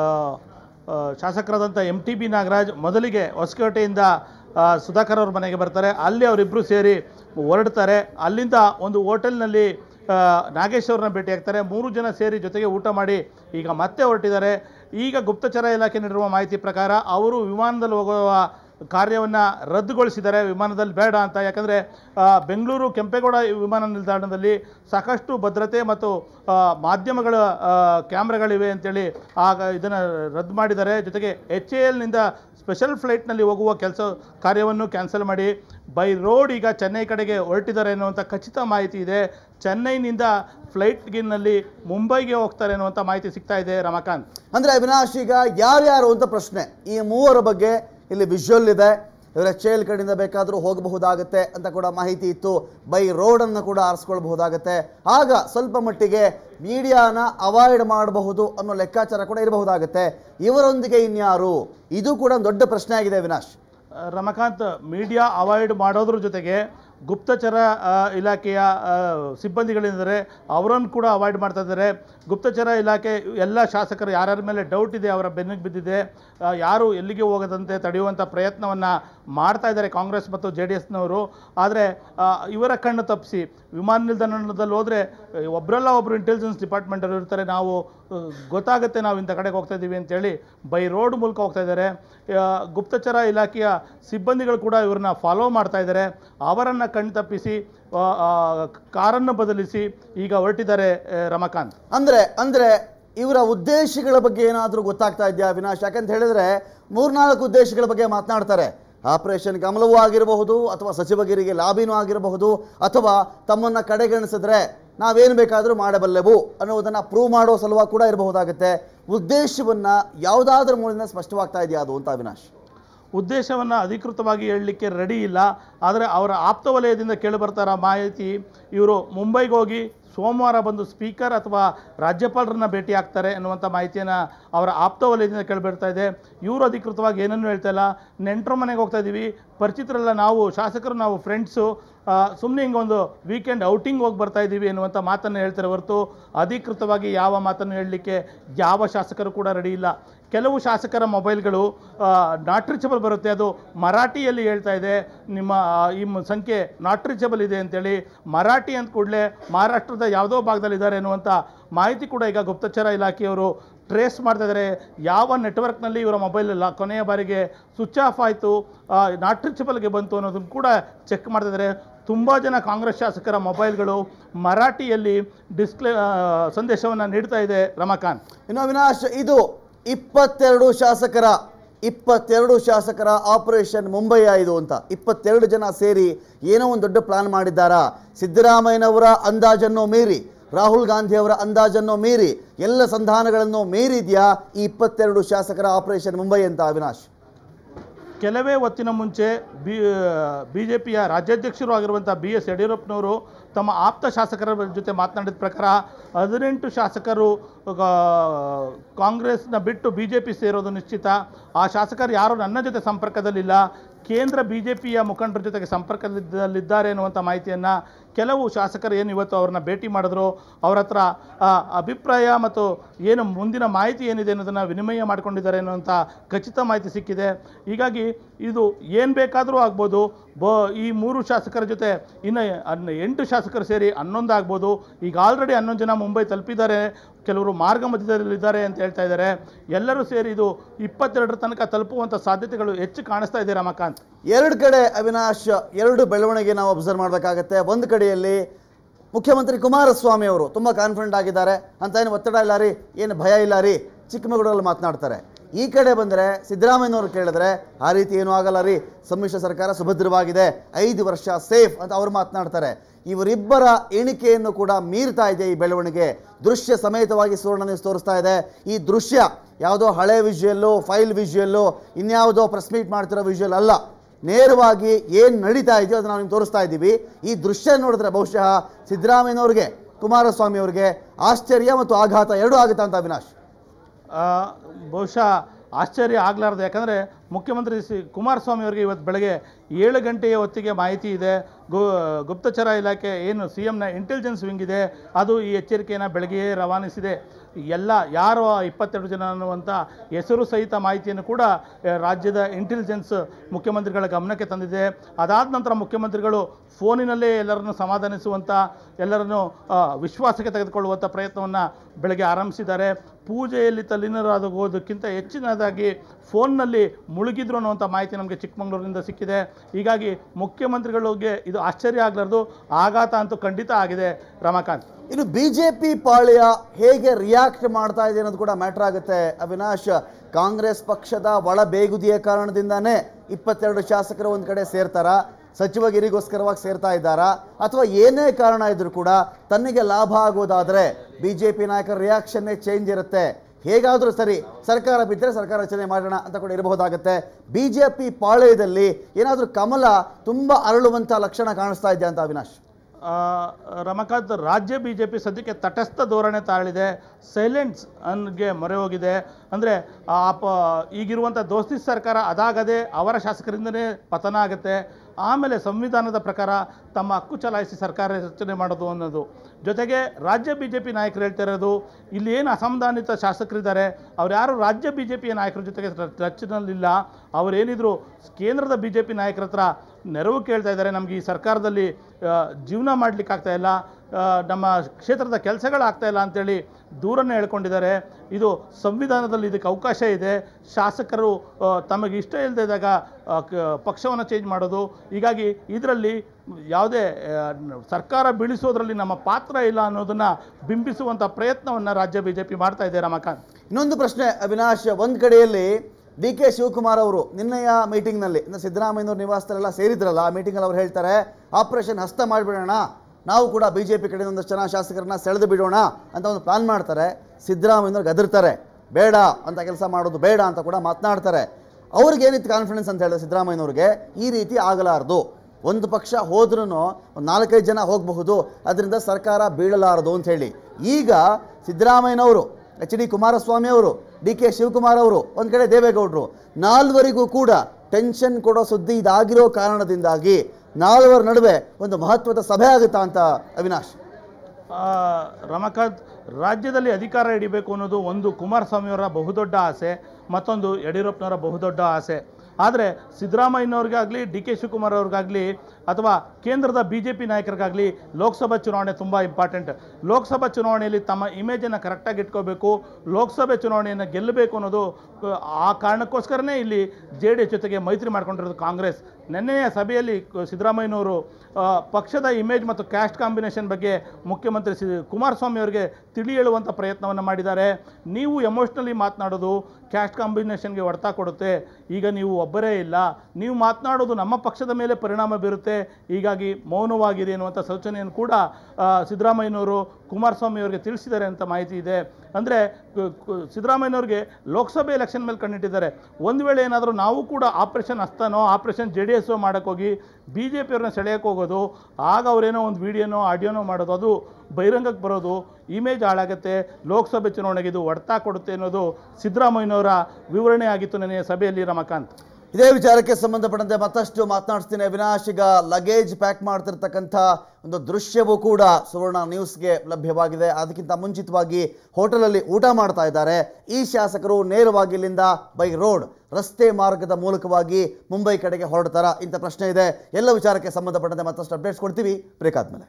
ಆ, ಶಾಸಕರಾದಂಥ ಎಂ ಟಿ ಬಿ ನಾಗರಾಜ್ ಮೊದಲಿಗೆ ಹೊಸಕೋಟೆಯಿಂದ ಆ, ಸುಧಾಕರ್ ಅವ್ರ ಮನೆಗೆ ಬರ್ತಾರೆ ಅಲ್ಲಿ ಅವರಿಬ್ಬರು ಸೇರಿ ಹೊರಡ್ತಾರೆ ಅಲ್ಲಿಂದ ಒಂದು ಹೋಟೆಲ್ನಲ್ಲಿ ಆ, ನಾಗೇಶ್ ಅವ್ರನ್ನ ಭೇಟಿಯಾಗ್ತಾರೆ ಮೂರು ಜನ ಸೇರಿ ಜೊತೆಗೆ ಊಟ ಮಾಡಿ ಈಗ ಮತ್ತೆ ಹೊರಟಿದ್ದಾರೆ ಈಗ ಗುಪ್ತಚರ ಇಲಾಖೆ ನೀಡಿರುವ ಮಾಹಿತಿ ಪ್ರಕಾರ ಅವರು ವಿಮಾನದಲ್ಲಿ ಹೋಗುವ ಕಾರ್ಯವನ್ನು ರದ್ದುಗೊಳಿಸಿದ್ದಾರೆ ವಿಮಾನದಲ್ಲಿ ಬೇಡ ಅಂತ ಯಾಕಂದರೆ ಬೆಂಗಳೂರು ಕೆಂಪೇಗೌಡ ವಿಮಾನ ನಿಲ್ದಾಣದಲ್ಲಿ ಸಾಕಷ್ಟು ಭದ್ರತೆ ಮತ್ತು ಆ, ಮಾಧ್ಯಮಗಳ ಆ, ಕ್ಯಾಮ್ರಾಗಳಿವೆ ಅಂತೇಳಿ ಆಗ ಇದನ್ನು ರದ್ದು ಮಾಡಿದ್ದಾರೆ ಜೊತೆಗೆ ಎಚ್ ಎ ಎಲ್ನಿಂದ ಸ್ಪೆಷಲ್ ಫ್ಲೈಟ್ನಲ್ಲಿ ಹೋಗುವ ಕೆಲಸ ಕಾರ್ಯವನ್ನು ಕ್ಯಾನ್ಸಲ್ ಮಾಡಿ ಬೈ ರೋಡ್ ಈಗ ಚೆನ್ನೈ ಕಡೆಗೆ ಹೊರಟಿದ್ದಾರೆ ಅನ್ನುವಂಥ ಖಚಿತ ಮಾಹಿತಿ ಇದೆ ಚೆನ್ನೈನಿಂದ ಫ್ಲೈಟ್ಗಿನಲ್ಲಿ ಮುಂಬೈಗೆ ಹೋಗ್ತಾರೆ ಅನ್ನುವಂಥ ಮಾಹಿತಿ ಸಿಗ್ತಾ ಇದೆ ರಮಾಕಾಂತ್ ಅಂದ್ರೆ ಅವಿನಾಶ್ ಈಗ ಯಾರ್ಯಾರು ಅಂತ ಪ್ರಶ್ನೆ ಈ ಮೂವರ ಬಗ್ಗೆ ಇಲ್ಲಿ ವಿಜುವಲ್ ಇದೆ ಇವರ ಚೇಲ್ ಕಡೆಯಿಂದ ಬೇಕಾದರೂ ಹೋಗಬಹುದಾಗತ್ತೆ ಅಂತ ಕೂಡ ಮಾಹಿತಿ ಇತ್ತು ಬೈ ರೋಡನ್ನು ಕೂಡ ಆರಿಸ್ಕೊಳ್ಬಹುದಾಗತ್ತೆ ಆಗ ಸ್ವಲ್ಪ ಮಟ್ಟಿಗೆ ಮೀಡಿಯಾನ ಅವಾಯ್ಡ್ ಮಾಡಬಹುದು ಅನ್ನೋ ಲೆಕ್ಕಾಚಾರ ಕೂಡ ಇರಬಹುದಾಗತ್ತೆ ಇವರೊಂದಿಗೆ ಇನ್ಯಾರು ಇದು ಕೂಡ ಒಂದು ದೊಡ್ಡ ಪ್ರಶ್ನೆ ಆಗಿದೆ ಅವಿನಾಶ್ ರಮಕಾಂತ್ ಮೀಡಿಯಾ ಅವಾಯ್ಡ್ ಮಾಡೋದ್ರ ಜೊತೆಗೆ ಗುಪ್ತಚರ ಆ, ಇಲಾಖೆಯ ಆ, ಸಿಬ್ಬಂದಿಗಳಿದ್ದಾರೆ ಅವರನ್ನು ಕೂಡ ಅವಾಯ್ಡ್ ಮಾಡ್ತಾ ಇದ್ದಾರೆ ಗುಪ್ತಚರ ಇಲಾಖೆ ಎಲ್ಲ ಶಾಸಕರು ಯಾರ್ಯಾರ ಮೇಲೆ ಡೌಟ್ ಇದೆ ಅವರ ಬೆನ್ನಿಗೆ ಬಿದ್ದಿದೆ ಆ, ಯಾರು ಎಲ್ಲಿಗೆ ಹೋಗದಂತೆ ತಡೆಯುವಂಥ ಪ್ರಯತ್ನವನ್ನು ಮಾಡ್ತಾ ಇದ್ದಾರೆ ಕಾಂಗ್ರೆಸ್ ಮತ್ತು ಜೆ ಡಿ ಎಸ್ನವರು ಆದರೆ ಇವರ ಕಣ್ಣು ತಪ್ಪಿಸಿ ವಿಮಾನ ನಿಲ್ದಾಣದಲ್ಲಿ ಹೋದರೆ ಒಬ್ಬರಲ್ಲ ಒಬ್ಬರು ಇಂಟೆಲಿಜೆನ್ಸ್ ಡಿಪಾರ್ಟ್ಮೆಂಟಲ್ಲಿ ಇರ್ತಾರೆ ನಾವು ಆ, ಗೊತ್ತಾಗುತ್ತೆ ನಾವು ಇಂಥ ಕಡೆಗೆ ಹೋಗ್ತಾ ಇದ್ದೀವಿ ಅಂತೇಳಿ ಬೈ ರೋಡ್ ಮೂಲಕ ಹೋಗ್ತಾ ಇದ್ದಾರೆ ಆ, ಗುಪ್ತಚರ ಇಲಾಖೆಯ ಸಿಬ್ಬಂದಿಗಳು ಕೂಡ ಇವ್ರನ್ನ ಫಾಲೋ ಮಾಡ್ತಾ ಇದ್ದಾರೆ ಅವರನ್ನು ಕಣ್ಣು ತಪ್ಪಿಸಿ ಆ, ಆ, ಕಾರನ್ನು ಬದಲಿಸಿ ಈಗ ಹೊರಟಿದ್ದಾರೆ ಆ, ರಮಕಾಂತ್ ಅಂದ್ರೆ ಅಂದ್ರೆ ಇವರ ಉದ್ದೇಶಗಳ ಬಗ್ಗೆ ಏನಾದರೂ ಗೊತ್ತಾಗ್ತಾ ಇದೆಯಾ ಅವಿನಾಶ್ ಯಾಕಂತ ಹೇಳಿದ್ರೆ ಮೂರ್ನಾಲ್ಕು ಉದ್ದೇಶಗಳ ಬಗ್ಗೆ ಮಾತನಾಡ್ತಾರೆ ಆಪರೇಷನ್ ಕಮಲವೂ ಆಗಿರಬಹುದು ಅಥವಾ ಸಚಿವಗಿರಿಗೆ ಲಾಬಿನೂ ಆಗಿರಬಹುದು ಅಥವಾ ತಮ್ಮನ್ನ ಕಡೆಗಣಿಸಿದ್ರೆ ನಾವೇನು ಬೇಕಾದರೂ ಮಾಡಬಲ್ಲೆವು ಅನ್ನೋದನ್ನ ಪ್ರೂವ್ ಮಾಡೋ ಸಲುವಾಗಿ ಕೂಡ ಇರಬಹುದಾಗುತ್ತೆ ಉದ್ದೇಶವನ್ನ ಯಾವುದಾದ್ರೂ ಮೂಲದಿಂದ ಸ್ಪಷ್ಟವಾಗ್ತಾ ಇದೆಯಾ ಅದು ಅಂತ ಅವಿನಾಶ್ ಉದ್ದೇಶವನ್ನು ಅಧಿಕೃತವಾಗಿ ಹೇಳಲಿಕ್ಕೆ ರೆಡಿ ಇಲ್ಲ ಆದರೆ ಅವರ ಆಪ್ತ ವಲಯದಿಂದ ಕೇಳಿಬರ್ತಾರ ಮಾಹಿತಿ ಇವರು ಮುಂಬೈಗೆ ಹೋಗಿ ಸೋಮವಾರ ಬಂದು ಸ್ಪೀಕರ್ ಅಥವಾ ರಾಜ್ಯಪಾಲರನ್ನ ಭೇಟಿ ಆಗ್ತಾರೆ ಅನ್ನುವಂಥ ಮಾಹಿತಿಯನ್ನು ಅವರ ಆಪ್ತ ವಲಯದಿಂದ ಕೇಳಿಬರ್ತಾ ಇದೆ ಇವರು ಅಧಿಕೃತವಾಗಿ ಏನನ್ನೂ ಹೇಳ್ತಾ ಇಲ್ಲ ನೆಂಟರ ಮನೆಗೆ ಹೋಗ್ತಾ ಇದ್ದೀವಿ ಪರಿಚಿತರೆಲ್ಲ ನಾವು ಶಾಸಕರು ನಾವು ಫ್ರೆಂಡ್ಸು ಸುಮ್ಮನೆ ಹಿಂಗೊಂದು ವೀಕೆಂಡ್ ಔಟಿಂಗ್ ಹೋಗಿ ಬರ್ತಾ ಇದ್ದೀವಿ ಅನ್ನುವಂಥ ಮಾತನ್ನು ಹೇಳ್ತಾರೆ ಹೊರತು ಅಧಿಕೃತವಾಗಿ ಯಾವ ಮಾತನ್ನು ಹೇಳಲಿಕ್ಕೆ ಯಾವ ಶಾಸಕರು ಕೂಡ ರೆಡಿ ಇಲ್ಲ ಕೆಲವು ಶಾಸಕರ ಮೊಬೈಲ್ಗಳು ನಾಟ್ ರೀಚಬಲ್ ಬರುತ್ತೆ ಅದು ಮರಾಠಿಯಲ್ಲಿ ಹೇಳ್ತಾ ಇದೆ ನಿಮ್ಮ ಆ, ಈ ಮ- ಸಂಖ್ಯೆ ನಾಟ್ ರೀಚಬಲ್ ಇದೆ ಅಂತೇಳಿ ಮರಾಠಿ ಅಂದ ಕೂಡಲೇ ಮಹಾರಾಷ್ಟ್ರದ ಯಾವುದೋ ಭಾಗದಲ್ಲಿ ಇದ್ದಾರೆ ಅನ್ನುವಂಥ ಮಾಹಿತಿ ಕೂಡ ಈಗ ಗುಪ್ತಚರ ಇಲಾಖೆಯವರು ಟ್ರೇಸ್ ಮಾಡ್ತಾ ಇದ್ದಾರೆ ಯಾವ ನೆಟ್ವರ್ಕ್ನಲ್ಲಿ ಇವರ ಮೊಬೈಲ್ ಇಲ್ಲ ಕೊನೆಯ ಬಾರಿಗೆ ಸ್ವಿಚ್ ಆಫ್ ಆಯಿತು ನಾಟ್ ರೀಚಬಲ್ಗೆ ಬಂತು ಅನ್ನೋದನ್ನು ಕೂಡ ಚೆಕ್ ಮಾಡ್ತಾ ಇದ್ದಾರೆ ತುಂಬ ಜನ ಕಾಂಗ್ರೆಸ್ ಶಾಸಕರ ಮೊಬೈಲ್ಗಳು ಮರಾಠಿಯಲ್ಲಿ ಡಿಸ್ಪ್ಲೇ ಸಂದೇಶವನ್ನು ನೀಡ್ತಾ ಇದೆ ರಮಾಕಾಂತ್ ಇನ್ನು ಅವಿನಾಶ್ ಇದು ಇಪ್ಪತ್ತೆರಡು ಶಾಸಕರ ಇಪ್ಪತ್ತೆರಡು ಶಾಸಕರ ಆಪರೇಷನ್ ಮುಂಬೈಯ ಇದು ಅಂತ ಇಪ್ಪತ್ತೆರಡು ಜನ ಸೇರಿ ಏನೋ ಒಂದು ದೊಡ್ಡ ಪ್ಲಾನ್ ಮಾಡಿದ್ದಾರಾ ಸಿದ್ದರಾಮಯ್ಯನವರ ಅಂದಾಜನ್ನು ಮೀರಿ ರಾಹುಲ್ ಗಾಂಧಿ ಅವರ ಅಂದಾಜನ್ನು ಮೀರಿ ಎಲ್ಲ ಸಂಧಾನಗಳನ್ನು ಮೀರಿದ್ಯಾ ಈ ಇಪ್ಪತ್ತೆರಡು ಶಾಸಕರ ಆಪರೇಷನ್ ಮುಂಬೈ ಅಂತ ಅವಿನಾಶ್ ಕೆಲವೇ ಹೊತ್ತಿನ ಮುಂಚೆ ಬಿ ಬಿ ಜೆ ಪಿಯ ರಾಜ್ಯಾಧ್ಯಕ್ಷರು ಆಗಿರುವಂಥ ಬಿ ಎಸ್ ಯಡಿಯೂರಪ್ಪನವರು ತಮ್ಮ ಆಪ್ತ ಶಾಸಕರ ಜೊತೆ ಮಾತನಾಡಿದ ಪ್ರಕಾರ ಹದಿನೆಂಟು ಶಾಸಕರು ಆ, ಕಾಂಗ್ರೆಸ್ನ ಬಿಟ್ಟು ಬಿ ಜೆ ಪಿ ಸೇರೋದು ನಿಶ್ಚಿತ ಆ ಶಾಸಕರು ಯಾರು ನನ್ನ ಜೊತೆ ಸಂಪರ್ಕದಲ್ಲಿಲ್ಲ ಕೇಂದ್ರ ಬಿ ಜೆ ಪಿಯ ಮುಖಂಡರ ಜೊತೆಗೆ ಸಂಪರ್ಕದಲ್ಲಿದ್ದಾರೆ ಅನ್ನುವಂಥ ಮಾಹಿತಿಯನ್ನು ಕೆಲವು ಶಾಸಕರು ಏನು ಇವತ್ತು ಅವ್ರನ್ನ ಭೇಟಿ ಮಾಡಿದ್ರು ಅವ್ರ ಹತ್ರ ಆ, ಅಭಿಪ್ರಾಯ ಮತ್ತು ಏನು ಮುಂದಿನ ಮಾಹಿತಿ ಏನಿದೆ ಅನ್ನೋದನ್ನು ವಿನಿಮಯ ಮಾಡಿಕೊಂಡಿದ್ದಾರೆ ಅನ್ನುವಂಥ ಖಚಿತ ಮಾಹಿತಿ ಸಿಕ್ಕಿದೆ ಹೀಗಾಗಿ ಇದು ಏನು ಬೇಕಾದರೂ ಆಗ್ಬೋದು ಬ ಈ ಮೂರು ಶಾಸಕರ ಜೊತೆ ಇನ್ನು ಅನ್- ಎಂಟು ಶಾಸಕರು ಸೇರಿ ಹನ್ನೊಂದು ಆಗ್ಬೋದು ಈಗ ಆಲ್ರೆಡಿ ಹನ್ನೊಂದು ಜನ ಮುಂಬೈ ತಲುಪಿದ್ದಾರೆ ಕೆಲವರು ಮಾರ್ಗ ಮಧ್ಯದಲ್ಲಿದ್ದಾರೆ ಅಂತ ಹೇಳ್ತಾ ಇದ್ದಾರೆ ಎಲ್ಲರೂ ಸೇರಿ ಇದು ಇಪ್ಪತ್ತೆರಡರ ತನಕ ತಲುಪುವಂಥ ಸಾಧ್ಯತೆಗಳು ಹೆಚ್ಚು ಕಾಣಿಸ್ತಾ ಇದೆ ರಮಕಾಂತ್ ಎರಡು ಕಡೆ ಅವಿನಾಶ್ ಎರಡು ಬೆಳವಣಿಗೆ ನಾವು ಅಬ್ಸರ್ವ್ ಮಾಡಬೇಕಾಗತ್ತೆ ಒಂದು ಕಡೆಯಲ್ಲಿ ಮುಖ್ಯಮಂತ್ರಿ ಕುಮಾರಸ್ವಾಮಿ ಅವರು ತುಂಬ ಕಾನ್ಫಿಡೆಂಟ್ ಆಗಿದ್ದಾರೆ ಅಂತ ಏನು ಒತ್ತಡ ಇಲ್ಲ ರೀ ಏನು ಭಯ ಇಲ್ಲ ರೀ ಚಿಕ್ಕಮಗಳೂರಲ್ಲಿ ಮಾತನಾಡ್ತಾರೆ ಈ ಕಡೆ ಬಂದರೆ ಸಿದ್ದರಾಮಯ್ಯನವರು ಕೇಳಿದ್ರೆ ಆ ರೀತಿ ಏನೂ ಆಗಲ್ಲ ರೀ ಸಮ್ಮಿಶ್ರ ಸರ್ಕಾರ ಸುಭದ್ರವಾಗಿದೆ ಐದು ವರ್ಷ ಸೇಫ್ ಅಂತ ಅವ್ರು ಮಾತನಾಡ್ತಾರೆ ಇವರಿಬ್ಬರ ಎಣಿಕೆಯನ್ನು ಕೂಡ ಮೀರ್ತಾ ಇದೆ ಈ ಬೆಳವಣಿಗೆ ದೃಶ್ಯ ಸಮೇತವಾಗಿ ಸುವರ್ಣ ನ್ಯೂಸ್ ತೋರಿಸ್ತಾ ಇದೆ ಈ ದೃಶ್ಯ ಯಾವುದೋ ಹಳೆ ವಿಜುವಲ್ಲು ಫೈಲ್ ವಿಜುವಲ್ಲು ಇನ್ಯಾವುದೋ ಪ್ರೆಸ್ ಮೀಟ್ ಮಾಡ್ತಿರೋ ವಿಜುವಲ್ ಅಲ್ಲ ನೇರವಾಗಿ ಏನು ನಡೀತಾ ಇದೆಯೋ ಅದನ್ನು ನಾವು ನಿಮ್ಗೆ ತೋರಿಸ್ತಾ ಇದ್ದೀವಿ ಈ ದೃಶ್ಯ ನೋಡಿದ್ರೆ ಬಹುಶಃ ಸಿದ್ದರಾಮಯ್ಯನವ್ರಿಗೆ ಕುಮಾರಸ್ವಾಮಿ ಅವರಿಗೆ ಆಶ್ಚರ್ಯ ಮತ್ತು ಆಘಾತ ಎರಡೂ ಆಗುತ್ತಾ ಅಂತ ಅವಿನಾಶ್ ಆ, ಬಹುಶಃ ಆಶ್ಚರ್ಯ ಆಗಲಾರ್ದು ಯಾಕಂದರೆ ಮುಖ್ಯಮಂತ್ರಿ ಸಿ ಕುಮಾರಸ್ವಾಮಿ ಅವರಿಗೆ ಇವತ್ತು ಬೆಳಗ್ಗೆ ಏಳು ಗಂಟೆಯ ಹೊತ್ತಿಗೆ ಮಾಹಿತಿ ಇದೆ ಗು ಗುಪ್ತಚರ ಇಲಾಖೆ ಏನು ಸಿ ಎಮ್ನ ಇಂಟೆಲಿಜೆನ್ಸ್ ವಿಂಗ್ ಇದೆ ಅದು ಈ ಎಚ್ಚರಿಕೆಯನ್ನು ಬೆಳಗ್ಗೆಯೇ ರವಾನಿಸಿದೆ ಎಲ್ಲ ಯಾರು ಆ ಇಪ್ಪತ್ತೆರಡು ಜನ ಅನ್ನುವಂಥ ಹೆಸರು ಸಹಿತ ಮಾಹಿತಿಯನ್ನು ಕೂಡ ಆ, ರಾಜ್ಯದ ಇಂಟೆಲಿಜೆನ್ಸ್ ಮುಖ್ಯಮಂತ್ರಿಗಳ ಗಮನಕ್ಕೆ ತಂದಿದೆ ಅದಾದ ನಂತರ ಮುಖ್ಯಮಂತ್ರಿಗಳು ಫೋನಿನಲ್ಲೇ ಎಲ್ಲರನ್ನು ಸಮಾಧಾನಿಸುವಂಥ ಎಲ್ಲರನ್ನು ಆ, ವಿಶ್ವಾಸಕ್ಕೆ ತೆಗೆದುಕೊಳ್ಳುವಂಥ ಪ್ರಯತ್ನವನ್ನು ಬೆಳಗ್ಗೆ ಆರಂಭಿಸಿದ್ದಾರೆ ಪೂಜೆಯಲ್ಲಿ ತಲ್ಲೀನರಾಗೋದಕ್ಕಿಂತ ಹೆಚ್ಚಿನದಾಗಿ ಫೋನ್ನಲ್ಲಿ ಮುಳುಗಿದ್ರು ಅನ್ನುವಂಥ ಮಾಹಿತಿ ನಮಗೆ ಚಿಕ್ಕಮಗಳೂರಿನಿಂದ ಸಿಕ್ಕಿದೆ ಹೀಗಾಗಿ ಮುಖ್ಯಮಂತ್ರಿಗಳಿಗೆ ಇದು ಆಶ್ಚರ್ಯ ಆಗಲಾರ್ದು ಆಘಾತ ಅಂತೂ ಖಂಡಿತ ಆಗಿದೆ ರಮಾಕಾಂತ್ ಇನ್ನು ಬಿ ಜೆ ಪಿ ಪಾಳ್ಯ ಹೇಗೆ ರಿಯಾಕ್ಟ್ ಮಾಡ್ತಾ ಇದೆ ಅನ್ನೋದು ಕೂಡ ಮ್ಯಾಟ್ರ್ ಆಗುತ್ತೆ ಅವಿನಾಶ್ ಕಾಂಗ್ರೆಸ್ ಪಕ್ಷದ ಒಳ ಬೇಗುದಿಯ ಕಾರಣದಿಂದಾನೇ ಇಪ್ಪತ್ತೆರಡು ಶಾಸಕರು ಒಂದು ಕಡೆ ಸೇರ್ತಾರಾ ಸಚಿವಗಿರಿಗೋಸ್ಕರವಾಗಿ ಸೇರ್ತಾ ಇದ್ದಾರಾ ಅಥವಾ ಏನೇ ಕಾರಣ ಇದ್ರೂ ಕೂಡ ತನ್ನಿಗೆ ಲಾಭ ಆಗೋದಾದರೆ ಬಿ ಜೆ ಪಿ ನಾಯಕರ ರಿಯಾಕ್ಷನ್ನೇ ಚೇಂಜ್ ಇರುತ್ತೆ ಹೇಗಾದರೂ ಸರಿ ಸರ್ಕಾರ ಬಿದ್ದರೆ ಸರ್ಕಾರ ರಚನೆ ಮಾಡೋಣ ಅಂತ ಕೂಡ ಇರಬಹುದಾಗುತ್ತೆ ಬಿ ಜೆ ಪಿ ಪಾಳ್ಯದಲ್ಲಿ ಏನಾದರೂ ಕಮಲ ತುಂಬ ಅರಳುವಂಥ ಲಕ್ಷಣ ಕಾಣಿಸ್ತಾ ಇದೆಯಾ ಅಂತ ಅವಿನಾಶ್ ಆ, ರಮಕಾಂತ್ ರಾಜ್ಯ ಬಿ ಜೆ ಪಿ ಸದ್ಯಕ್ಕೆ ತಟಸ್ಥ ಧೋರಣೆ ತಾಳಿದೆ ಸೈಲೆನ್ಸ್ ಅನ್ಗೆ ಮೊರೆ ಹೋಗಿದೆ ಅಂದರೆ ಆ ಪ ಈಗಿರುವಂಥ ದೋಸ್ತಿ ಸರ್ಕಾರ ಅದಾಗದೆ ಅವರ ಶಾಸಕರಿಂದನೇ ಪತನ ಆಗುತ್ತೆ ಆಮೇಲೆ ಸಂವಿಧಾನದ ಪ್ರಕಾರ ತಮ್ಮ ಹಕ್ಕು ಚಲಾಯಿಸಿ ಸರ್ಕಾರ ರಚನೆ ಮಾಡೋದು ಅನ್ನೋದು ಜೊತೆಗೆ ರಾಜ್ಯ ಬಿ ಜೆ ಪಿ ನಾಯಕರು ಹೇಳ್ತಾ ಇರೋದು ಇಲ್ಲಿ ಏನು ಅಸಂಧಾನಿತ ಶಾಸಕರಿದ್ದಾರೆ ಅವ್ರು ಯಾರು ರಾಜ್ಯ ಬಿ ಜೆ ಪಿಯ ನಾಯಕರ ಜೊತೆಗೆ ರಚನೆಯಲ್ಲಿಲ್ಲ ಅವರೇನಿದ್ರು ಕೇಂದ್ರದ ಬಿ ಜೆ ಪಿ ನಾಯಕರ ಹತ್ರ ನೆರವು ಕೇಳ್ತಾ ಇದ್ದಾರೆ ನಮಗೆ ಈ ಸರ್ಕಾರದಲ್ಲಿ ಆ, ಜೀವನ ಮಾಡಲಿಕ್ಕೆ ಆಗ್ತಾ ಇಲ್ಲ ಆ, ನಮ್ಮ ಕ್ಷೇತ್ರದ ಕೆಲಸಗಳಾಗ್ತಾ ಇಲ್ಲ ಅಂತೇಳಿ ದೂರನ್ನು ಹೇಳ್ಕೊಂಡಿದ್ದಾರೆ ಇದು ಸಂವಿಧಾನದಲ್ಲಿ ಇದಕ್ಕೆ ಅವಕಾಶ ಇದೆ ಶಾಸಕರು ಆ, ತಮಗೆ ಇಷ್ಟ ಇಲ್ಲದೆ ಇದ್ದಾಗ ಆ, ಕ- ಪಕ್ಷವನ್ನು ಚೇಂಜ್ ಮಾಡೋದು ಹೀಗಾಗಿ ಇದರಲ್ಲಿ ಯಾವುದೇ ಆ, ಸರ್ಕಾರ ಬೀಳಿಸೋದ್ರಲ್ಲಿ ನಮ್ಮ ಪಾತ್ರ ಇಲ್ಲ ಅನ್ನೋದನ್ನು ಬಿಂಬಿಸುವಂಥ ಪ್ರಯತ್ನವನ್ನು ರಾಜ್ಯ ಬಿ ಜೆ ಪಿ ಮಾಡ್ತಾ ಇದೆ ರಮಾಕಾಂತ್ ಇನ್ನೊಂದು ಪ್ರಶ್ನೆ ಅವಿನಾಶ್ ಒಂದು ಕಡೆಯಲ್ಲಿ ಡಿ ಕೆ ಶಿವಕುಮಾರ್ ಅವರು ನಿನ್ನೆಯ ಮೀಟಿಂಗ್ನಲ್ಲಿ ಇನ್ನು ಸಿದ್ದರಾಮಯ್ಯನವ್ರ ನಿವಾಸದಲ್ಲೆಲ್ಲ ಸೇರಿದ್ರಲ್ಲ ಆ ಮೀಟಿಂಗಲ್ಲಿ ಅವ್ರು ಹೇಳ್ತಾರೆ ಆಪರೇಷನ್ ಹಸ್ತ ಮಾಡಿಬಿಡೋಣ ನಾವು ಕೂಡ ಬಿ ಜೆ ಪಿ ಕಡೆ ಒಂದಷ್ಟು ಜನ ಶಾಸಕರನ್ನ ಸೆಳೆದು ಬಿಡೋಣ ಅಂತ ಒಂದು ಪ್ಲಾನ್ ಮಾಡ್ತಾರೆ ಸಿದ್ದರಾಮಯ್ಯನವ್ರು ಗದರ್ತಾರೆ ಬೇಡ ಅಂತ ಕೆಲಸ ಮಾಡೋದು ಬೇಡ ಅಂತ ಕೂಡ ಮಾತನಾಡ್ತಾರೆ ಅವ್ರಿಗೆ ಏನಿತ್ತು ಕಾನ್ಫಿಡೆನ್ಸ್ ಅಂತ ಹೇಳಿದ್ರೆ ಸಿದ್ದರಾಮಯ್ಯನವ್ರಿಗೆ ಈ ರೀತಿ ಆಗಲಾರದು ಒಂದು ಪಕ್ಷ ಹೋದ್ರೂ ಒಂದು ನಾಲ್ಕೈದು ಜನ ಹೋಗಬಹುದು ಅದರಿಂದ ಸರ್ಕಾರ ಬೀಳಲಾರದು ಅಂತ ಹೇಳಿ ಈಗ ಸಿದ್ದರಾಮಯ್ಯನವರು ಎಚ್ ಡಿ ಕುಮಾರಸ್ವಾಮಿ ಅವರು ಡಿ ಕೆ ಶಿವಕುಮಾರ್ ಅವರು ಒಂದು ಕಡೆ ದೇವೇಗೌಡರು ನಾಲ್ವರಿಗೂ ಕೂಡ ಟೆನ್ಷನ್ ಕೊಡೋ ಸುದ್ದಿ ಇದಾಗಿರೋ ಕಾರಣದಿಂದಾಗಿ ನಾಲ್ವರ ನಡುವೆ ಒಂದು ಮಹತ್ವದ ಸಭೆ ಆಗುತ್ತಾ ಅಂತ ಅವಿನಾಶ್ ಆ, ರಮಾಕಾಂತ್ ರಾಜ್ಯದಲ್ಲಿ ಅಧಿಕಾರ ಹಿಡಿಬೇಕು ಅನ್ನೋದು ಒಂದು ಕುಮಾರಸ್ವಾಮಿಯವರ ಬಹುದೊಡ್ಡ ಆಸೆ ಮತ್ತೊಂದು ಯಡಿಯೂರಪ್ಪನವರ ಬಹುದೊಡ್ಡ ಆಸೆ ಆದರೆ ಸಿದ್ದರಾಮಯ್ಯನವ್ರಿಗಾಗಲಿ ಡಿ ಕೆ ಶಿವಕುಮಾರ್ ಅವ್ರಿಗಾಗಲಿ ಅಥವಾ ಕೇಂದ್ರದ ಬಿ ಜೆ ಪಿ ನಾಯಕರಿಗಾಗಲಿ ಲೋಕಸಭಾ ಚುನಾವಣೆ ತುಂಬ ಇಂಪಾರ್ಟೆಂಟ್ ಲೋಕಸಭಾ ಚುನಾವಣೆಯಲ್ಲಿ ತಮ್ಮ ಇಮೇಜನ್ನು ಕರೆಕ್ಟಾಗಿ ಇಟ್ಕೋಬೇಕು ಲೋಕಸಭೆ ಚುನಾವಣೆಯನ್ನು ಗೆಲ್ಲಬೇಕು ಅನ್ನೋದು ಆ, ಆ ಕಾರಣಕ್ಕೋಸ್ಕರನೇ ಇಲ್ಲಿ ಜೆ ಡಿ ಎಸ್ ಜೊತೆಗೆ ಮೈತ್ರಿ ಮಾಡ್ಕೊಂಡಿರೋದು ಕಾಂಗ್ರೆಸ್ ನಿನ್ನೆಯ ಸಭೆಯಲ್ಲಿ ಕ- ಸಿದ್ದರಾಮಯ್ಯನವರು ಆ, ಪಕ್ಷದ ಇಮೇಜ್ ಮತ್ತು ಕ್ಯಾಸ್ಟ್ ಕಾಂಬಿನೇಷನ್ ಬಗ್ಗೆ ಮುಖ್ಯಮಂತ್ರಿ ಸಿ ಕುಮಾರಸ್ವಾಮಿ ಅವರಿಗೆ ತಿಳಿ ಹೇಳುವಂಥ ಪ್ರಯತ್ನವನ್ನು ಮಾಡಿದ್ದಾರೆ ನೀವು ಎಮೋಷ್ನಲಿ ಮಾತನಾಡೋದು ಕ್ಯಾಸ್ಟ್ ಕಾಂಬಿನೇಷನ್ಗೆ ಹೊಡೆತ ಕೊಡುತ್ತೆ ಈಗ ನೀವು ಒಬ್ಬರೇ ಇಲ್ಲ ನೀವು ಮಾತನಾಡೋದು ನಮ್ಮ ಪಕ್ಷದ ಮೇಲೆ ಪರಿಣಾಮ ಬೀರುತ್ತೆ ಹೀಗಾಗಿ ಮೌನವಾಗಿರಿ ಎನ್ನುವಂಥ ಸೂಚನೆಯನ್ನು ಕೂಡ ಆ, ಸಿದ್ದರಾಮಯ್ಯನವರು ಕುಮಾರಸ್ವಾಮಿ ಅವರಿಗೆ ತಿಳಿಸಿದ್ದಾರೆ ಅಂತ ಮಾಹಿತಿ ಇದೆ ಅಂದರೆ ಸಿದ್ದರಾಮಯ್ಯನವ್ರಿಗೆ ಲೋಕಸಭೆ ಎಲೆಕ್ಷನ್ ಮೇಲೆ ಕಣ್ಣಿಟ್ಟಿದ್ದಾರೆ ಒಂದು ವೇಳೆ ಏನಾದರೂ ನಾವು ಕೂಡ ಆಪ್ರೇಷನ್ ಹಸ್ತನೋ ಆಪ್ರೇಷನ್ ಜೆ ಡಿ ಎಸ್ಸೋ ಮಾಡೋಕ್ಕೋಗಿ ಬಿ ಜೆ ಪಿಯವ್ರನ್ನ ಸೆಳೆಯೋಕೆ ಹೋಗೋದು ಆಗ ಅವರೇನೋ ಒಂದು ವಿಡಿಯೋನೋ ಆಡಿಯೋನೋ ಮಾಡೋದು ಅದು ಬಹಿರಂಗಕ್ಕೆ ಬರೋದು ಇಮೇಜ್ ಹಾಳಾಗುತ್ತೆ ಲೋಕಸಭೆ ಚುನಾವಣೆಗೆ ಇದು ಹೊಡ್ತಾ ಕೊಡುತ್ತೆ ಅನ್ನೋದು ಸಿದ್ದರಾಮಯ್ಯನವರ ವಿವರಣೆ ಆಗಿತ್ತು ನೆನೆಯ ಸಭೆಯಲ್ಲಿ ರಮಕಾಂತ್ ಇದೇ ವಿಚಾರಕ್ಕೆ ಸಂಬಂಧಪಟ್ಟಂತೆ ಮತ್ತಷ್ಟು ಮಾತನಾಡ್ತೀನಿ ಅವಿನಾಶ್ ಈಗ ಲಗೇಜ್ ಪ್ಯಾಕ್ ಮಾಡ್ತಿರ್ತಕ್ಕಂಥ ಒಂದು ದೃಶ್ಯವೂ ಕೂಡ ಸುವರ್ಣ ನ್ಯೂಸ್ಗೆ ಲಭ್ಯವಾಗಿದೆ ಅದಕ್ಕಿಂತ ಮುಂಚಿತವಾಗಿ ಹೋಟೆಲಲ್ಲಿ ಊಟ ಮಾಡ್ತಾ ಇದ್ದಾರೆ ಈ ಶಾಸಕರು ನೇರವಾಗಿ ಇಲ್ಲಿಂದ ಬೈ ರೋಡ್ ರಸ್ತೆ ಮಾರ್ಗದ ಮೂಲಕವಾಗಿ ಮುಂಬೈ ಕಡೆಗೆ ಹೊರಡ್ತಾರ ಇಂಥ ಪ್ರಶ್ನೆ ಇದೆ ಎಲ್ಲ ವಿಚಾರಕ್ಕೆ ಸಂಬಂಧಪಟ್ಟಂತೆ ಮತ್ತಷ್ಟು ಅಪ್ಡೇಟ್ಸ್ ಕೊಡ್ತೀವಿ ಬ್ರೇಕ್ ಆದ್ಮೇಲೆ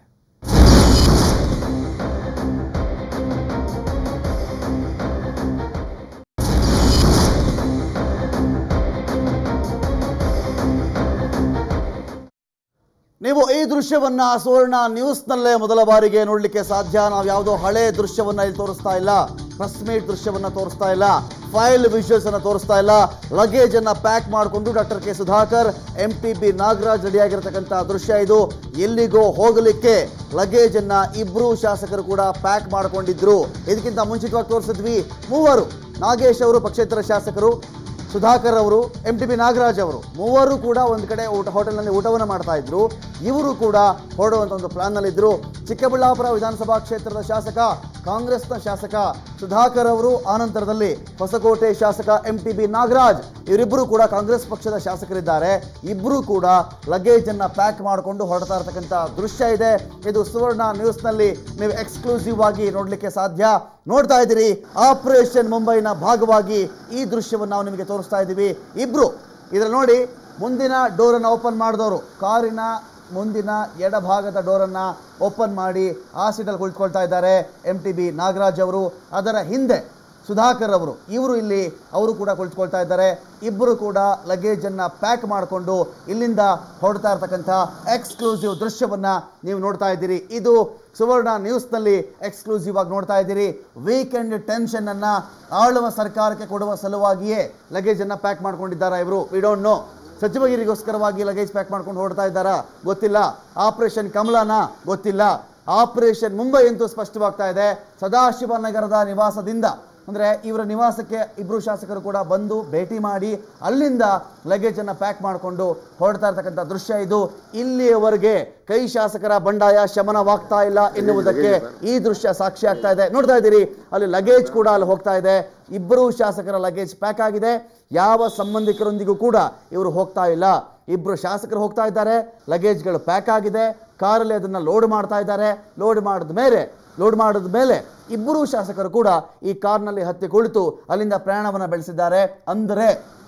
ನೀವು ಈ ದೃಶ್ಯವನ್ನ ಸುವರ್ಣ ನ್ಯೂಸ್ನಲ್ಲೇ ಮೊದಲ ಬಾರಿಗೆ ನೋಡಲಿಕ್ಕೆ ಸಾಧ್ಯ ನಾವು ಯಾವುದೋ ಹಳೆ ದೃಶ್ಯವನ್ನ ಇಲ್ಲಿ ತೋರಿಸ್ತಾ ಇಲ್ಲ ಪ್ರೆಸ್ ಮೀಟ್ ದೃಶ್ಯವನ್ನ ತೋರಿಸ್ತಾ ಇಲ್ಲ ಫೈಲ್ ವಿಜುವಲ್ಸ್ ಅನ್ನ ತೋರಿಸ್ತಾ ಇಲ್ಲ ಲಗೇಜ್ ಅನ್ನ ಪ್ಯಾಕ್ ಮಾಡಿಕೊಂಡು doctor K Sudhakar M T B Nagaraj ರೆಡಿಯಾಗಿರ್ತಕ್ಕಂಥ ದೃಶ್ಯ ಇದು ಎಲ್ಲಿಗೋ ಹೋಗಲಿಕ್ಕೆ ಲಗೇಜ್ ಅನ್ನ ಇಬ್ರು ಶಾಸಕರು ಕೂಡ ಪ್ಯಾಕ್ ಮಾಡಿಕೊಂಡಿದ್ರು ಇದಕ್ಕಿಂತ ಮುಂಚಿತವಾಗಿ ತೋರಿಸಿದ್ವಿ ಮೂವರು ನಾಗೇಶ್ ಅವರು ಪಕ್ಷೇತರ ಶಾಸಕರು ಸುಧಾಕರ್ ಅವರು ಎಂ ಟಿ ಬಿ ನಾಗರಾಜ್ ಅವರು ಮೂವರು ಕೂಡ ಒಂದು ಕಡೆ ಊಟ ಹೋಟೆಲ್ನಲ್ಲಿ ಊಟವನ್ನು ಮಾಡ್ತಾ ಇದ್ರು ಇವರು ಕೂಡ ಹೊರಡುವಂಥ ಒಂದು ಪ್ಲಾನ್ನಲ್ಲಿದ್ದರು ಚಿಕ್ಕಬಳ್ಳಾಪುರ ವಿಧಾನಸಭಾ ಕ್ಷೇತ್ರದ ಶಾಸಕ ಕಾಂಗ್ರೆಸ್ನ ಶಾಸಕ ಸುಧಾಕರ್ ಅವರು ಆನಂತರದಲ್ಲಿ ಹೊಸಕೋಟೆ ಶಾಸಕ ಎಂ ಟಿ ಬಿ ನಾಗರಾಜ್ ಇವರಿಬ್ಬರು ಕೂಡ ಕಾಂಗ್ರೆಸ್ ಪಕ್ಷದ ಶಾಸಕರಿದ್ದಾರೆ ಇಬ್ಬರು ಕೂಡ ಲಗೇಜ್ ಅನ್ನ ಪ್ಯಾಕ್ ಮಾಡಿಕೊಂಡು ಹೊರಡ್ತಾ ಇರತಕ್ಕಂಥ ದೃಶ್ಯ ಇದೆ ಇದು ಸುವರ್ಣ ನ್ಯೂಸ್ನಲ್ಲಿ ನೀವು ಎಕ್ಸ್ಕ್ಲೂಸಿವ್ ಆಗಿ ನೋಡಲಿಕ್ಕೆ ಸಾಧ್ಯ ನೋಡ್ತಾ ಇದ್ದೀರಿ ಆಪರೇಷನ್ ಮುಂಬೈನ ಭಾಗವಾಗಿ ಈ ದೃಶ್ಯವನ್ನು ನಾವು ನಿಮಗೆ ತೋರಿಸ್ತಾ ಇದ್ದೀವಿ ಇಬ್ರು ಇದ್ರಲ್ಲಿ ನೋಡಿ ಮುಂದಿನ ಡೋರನ್ನು ಓಪನ್ ಮಾಡಿದವರು ಕಾರಿನ ಮುಂದಿನ ಎಡಭಾಗದ ಡೋರನ್ನು ಓಪನ್ ಮಾಡಿ ಆ ಸೀಟಲ್ಲಿ ಕುಳಿತುಕೊಳ್ತಾ ಇದ್ದಾರೆ ಎಂ ಟಿ ಬಿ ನಾಗರಾಜ್ ಅವರು ಅದರ ಹಿಂದೆ ಸುಧಾಕರ್ ಅವರು ಇವರು ಇಲ್ಲಿ ಅವರು ಕೂಡ ಕುಳಿತುಕೊಳ್ತಾ ಇದ್ದಾರೆ ಇಬ್ಬರು ಕೂಡ ಲಗೇಜನ್ನು ಪ್ಯಾಕ್ ಮಾಡಿಕೊಂಡು ಇಲ್ಲಿಂದ ಹೊರಡ್ತಾ ಇರ್ತಕ್ಕಂಥ ಎಕ್ಸ್ಕ್ಲೂಸಿವ್ ದೃಶ್ಯವನ್ನು ನೀವು ನೋಡ್ತಾ ಇದ್ದೀರಿ ಇದು ಸುವರ್ಣ ನ್ಯೂಸ್ನಲ್ಲಿ ಎಕ್ಸ್ಕ್ಲೂಸಿವ್ ಆಗಿ ನೋಡ್ತಾ ಇದ್ದೀರಿ ವೀಕೆಂಡ್ ಟೆನ್ಷನನ್ನು ಆಳುವ ಸರ್ಕಾರಕ್ಕೆ ಕೊಡುವ ಸಲುವಾಗಿಯೇ ಲಗೇಜನ್ನು ಪ್ಯಾಕ್ ಮಾಡ್ಕೊಂಡಿದ್ದಾರೆ ಇವರು ವಿ ಡೋಂಟ್ ನೋ ಸಚಿವಗಿರಿಗೋಸ್ಕರವಾಗಿ ಲಗೇಜ್ ಪ್ಯಾಕ್ ಮಾಡ್ಕೊಂಡು ಹೊರಡ್ತಾ ಇದ್ದಾರಾ ಗೊತ್ತಿಲ್ಲ ಆಪರೇಷನ್ ಕಮಲನ ಗೊತ್ತಿಲ್ಲ ಆಪರೇಷನ್ ಮುಂಬೈ ಅಂತೂ ಸ್ಪಷ್ಟವಾಗ್ತಾ ಇದೆ ಸದಾಶಿವನಗರದ ನಿವಾಸದಿಂದ ಅಂದರೆ ಇವರ ನಿವಾಸಕ್ಕೆ ಇಬ್ಬರು ಶಾಸಕರು ಕೂಡ ಬಂದು ಭೇಟಿ ಮಾಡಿ ಅಲ್ಲಿಂದ ಲಗೇಜನ್ನು ಪ್ಯಾಕ್ ಮಾಡಿಕೊಂಡು ಹೊರಡ್ತಾ ಇರ್ತಕ್ಕಂಥ ದೃಶ್ಯ ಇದು ಇಲ್ಲಿಯವರೆಗೆ ಕೈ ಶಾಸಕರ ಬಂಡಾಯ ಶಮನವಾಗ್ತಾ ಇಲ್ಲ ಎನ್ನುವುದಕ್ಕೆ ಈ ದೃಶ್ಯ ಸಾಕ್ಷಿ ಆಗ್ತಾ ಇದೆ ನೋಡ್ತಾ ಇದ್ದೀರಿ ಅಲ್ಲಿ ಲಗೇಜ್ ಕೂಡ ಅಲ್ಲಿ ಹೋಗ್ತಾ ಇದೆ ಇಬ್ಬರು ಶಾಸಕರ ಲಗೇಜ್ ಪ್ಯಾಕ್ ಆಗಿದೆ ಯಾವ ಸಂಬಂಧಿಕರೊಂದಿಗೂ ಕೂಡ ಇವರು ಹೋಗ್ತಾ ಇಲ್ಲ ಇಬ್ಬರು ಶಾಸಕರು ಹೋಗ್ತಾ ಇದ್ದಾರೆ ಲಗೇಜ್ಗಳು ಪ್ಯಾಕ್ ಆಗಿದೆ ಕಾರಲ್ಲಿ ಅದನ್ನು ಲೋಡ್ ಮಾಡ್ತಾ ಇದ್ದಾರೆ ಲೋಡ್ ಮಾಡಿದ ಮೇಲೆ ಲೋಡ್ ಮಾಡಿದ ಮೇಲೆ ಇಬ್ಬರು ಶಾಸಕರು ಕೂಡ ಈ ಕಾರ್ನಲ್ಲಿ ಹತ್ತಿ ಕುಳಿತು ಅಲ್ಲಿಂದ ಪ್ರಯಾಣವನ್ನು ಬೆಳೆಸಿದ್ದಾರೆ ಅಂದರೆ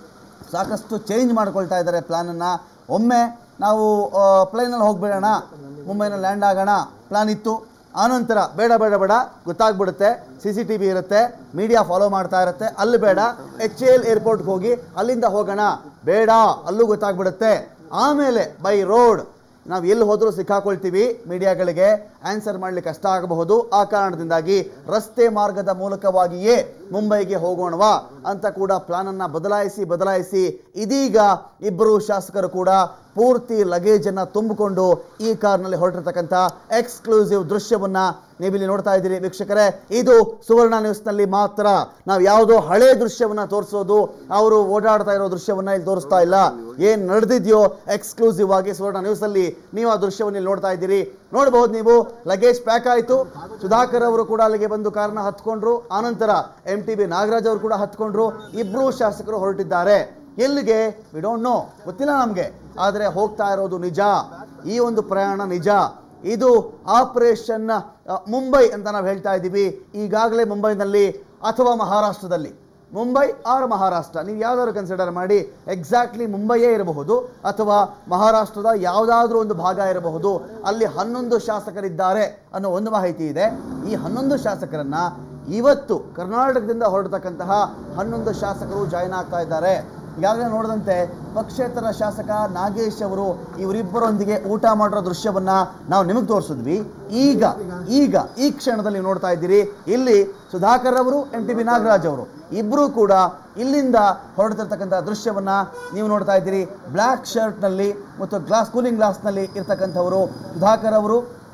ಸಾಕಷ್ಟು ಚೇಂಜ್ ಮಾಡ್ಕೊಳ್ತಾ ಇದ್ದಾರೆ ಪ್ಲ್ಯಾನನ್ನು ಒಮ್ಮೆ ನಾವು ಪ್ಲೇನಲ್ಲಿ ಹೋಗ್ಬಿಡೋಣ ಮುಂಬೈನಲ್ಲಿ ಲ್ಯಾಂಡ್ ಆಗೋಣ ಪ್ಲ್ಯಾನ್ ಇತ್ತು ಆನಂತರ ಬೇಡ ಬೇಡ ಬೇಡ ಗೊತ್ತಾಗ್ಬಿಡುತ್ತೆ ಸಿ ಸಿ ಟಿ ವಿ ಇರುತ್ತೆ ಮೀಡಿಯಾ ಫಾಲೋ ಮಾಡ್ತಾ ಇರುತ್ತೆ ಅಲ್ಲಿ ಬೇಡ ಎಚ್ ಎ ಎಲ್ ಏರ್ಪೋರ್ಟ್ಗೆ ಹೋಗಿ ಅಲ್ಲಿಂದ ಹೋಗೋಣ ಬೇಡ ಅಲ್ಲೂ ಗೊತ್ತಾಗ್ಬಿಡುತ್ತೆ ಆಮೇಲೆ ಬೈ ರೋಡ್ ನಾವು ಎಲ್ಲಿ ಹೋದರೂ ಸಿಕ್ಕಾಕೊಳ್ತೀವಿ ಮೀಡಿಯಾಗಳಿಗೆ ಆನ್ಸರ್ ಮಾಡಲಿಕ್ಕೆ ಕಷ್ಟ ಆಗಬಹುದು ಆ ಕಾರಣದಿಂದಾಗಿ ರಸ್ತೆ ಮಾರ್ಗದ ಮೂಲಕವಾಗಿಯೇ ಮುಂಬೈಗೆ ಹೋಗೋಣವಾ ಅಂತ ಕೂಡ ಪ್ಲಾನನ್ನು ಬದಲಾಯಿಸಿ ಬದಲಾಯಿಸಿ ಇದೀಗ ಇಬ್ಬರು ಶಾಸಕರು ಕೂಡ ಪೂರ್ತಿ ಲಗೇಜನ್ನು ತುಂಬಿಕೊಂಡು ಈ ಕಾರ್ನಲ್ಲಿ ಹೊರಟಿರ್ತಕ್ಕಂಥ ಎಕ್ಸ್ಕ್ಲೂಸಿವ್ ದೃಶ್ಯವನ್ನು ನೀವಿಲ್ಲಿ ನೋಡ್ತಾ ಇದ್ದೀರಿ ವೀಕ್ಷಕರೇ ಇದು ಸುವರ್ಣ ನ್ಯೂಸ್ನಲ್ಲಿ ಮಾತ್ರ ನಾವು ಯಾವುದೋ ಹಳೆ ದೃಶ್ಯವನ್ನು ತೋರಿಸೋದು ಅವರು ಓಡಾಡ್ತಾ ಇರೋ ದೃಶ್ಯವನ್ನು ಇಲ್ಲಿ ತೋರಿಸ್ತಾ ಇಲ್ಲ ಏನು ನಡೆದಿದೆಯೋ ಎಕ್ಸ್ಕ್ಲೂಸಿವ್ ಆಗಿ ಸುವರ್ಣ ನ್ಯೂಸಲ್ಲಿ ನೀವು ಆ ದೃಶ್ಯವನ್ನು ಇಲ್ಲಿ ನೋಡ್ತಾ ಇದ್ದೀರಿ ನೋಡಬಹುದು ನೀವು ಲಗೇಜ್ ಪ್ಯಾಕ್ ಆಯಿತು ಸುಧಾಕರ್ ಅವರು ಕೂಡ ಅಲ್ಲಿಗೆ ಬಂದು ಕಾರನ್ನ ಹತ್ಕೊಂಡ್ರು ಆನಂತರ ಎಂ ಟಿ ಬಿ ನಾಗರಾಜ್ ಅವರು ಕೂಡ ಹತ್ಕೊಂಡ್ರು ಇಬ್ಬರು ಶಾಸಕರು ಹೊರಟಿದ್ದಾರೆ ಎಲ್ಲಿಗೆ ವಿ ಡೋಂಟ್ ನೋ ಗೊತ್ತಿಲ್ಲ ನಮಗೆ ಆದರೆ ಹೋಗ್ತಾ ಇರೋದು ನಿಜ ಈ ಒಂದು ಪ್ರಯಾಣ ನಿಜ ಇದು ಆಪರೇಷನ್ ಅ, ಮುಂಬೈ ಅಂತ ನಾವು ಹೇಳ್ತಾ ಇದ್ದೀವಿ ಈಗಾಗಲೇ ಮುಂಬೈನಲ್ಲಿ ಅಥವಾ ಮಹಾರಾಷ್ಟ್ರದಲ್ಲಿ ಮುಂಬೈ ಆರ್ ಮಹಾರಾಷ್ಟ್ರ ನೀವು ಯಾವ್ದಾದ್ರು ಕನ್ಸಿಡರ್ ಮಾಡಿ ಎಕ್ಸಾಕ್ಟ್ಲಿ ಮುಂಬೈಯೇ ಇರಬಹುದು ಅಥವಾ ಮಹಾರಾಷ್ಟ್ರದ ಯಾವುದಾದ್ರೂ ಒಂದು ಭಾಗ ಇರಬಹುದು ಅಲ್ಲಿ ಹನ್ನೊಂದು ಶಾಸಕರಿದ್ದಾರೆ ಅನ್ನೋ ಒಂದು ಮಾಹಿತಿ ಇದೆ ಈ ಹನ್ನೊಂದು ಶಾಸಕರನ್ನ ಇವತ್ತು ಕರ್ನಾಟಕದಿಂದ ಹೊರಡತಕ್ಕಂತಹ ಹನ್ನೊಂದು ಶಾಸಕರು ಜಾಯ್ನ್ ಆಗ್ತಾ ಇದ್ದಾರೆ ಈಗಾಗಲೇ ನೋಡಿದಂತೆ ಪಕ್ಷೇತರ ಶಾಸಕ ನಾಗೇಶ್ ಅವರು ಇವರಿಬ್ಬರೊಂದಿಗೆ ಊಟ ಮಾಡಿರೋ ದೃಶ್ಯವನ್ನ ನಾವು ನಿಮಗೆ ತೋರಿಸಿದ್ವಿ ಈಗ ಈಗ ಈ ಕ್ಷಣದಲ್ಲಿ ನೀವು ನೋಡ್ತಾ ಇದ್ದೀರಿ ಇಲ್ಲಿ ಸುಧಾಕರ್ ಅವರು ಎಂ ಟಿ ಬಿ ನಾಗರಾಜ್ ಅವರು ಇಬ್ಬರೂ ಕೂಡ ಇಲ್ಲಿಂದ ಹೊರಡ್ತಿರ್ತಕ್ಕಂಥ ದೃಶ್ಯವನ್ನ ನೀವು ನೋಡ್ತಾ ಇದ್ದೀರಿ ಬ್ಲ್ಯಾಕ್ ಶರ್ಟ್ನಲ್ಲಿ ಮತ್ತು ಗ್ಲಾಸ್ ಕೂಲಿಂಗ್ ಗ್ಲಾಸ್ನಲ್ಲಿ ಇರ್ತಕ್ಕಂಥವರು ಸುಧಾಕರ್ ಅವರು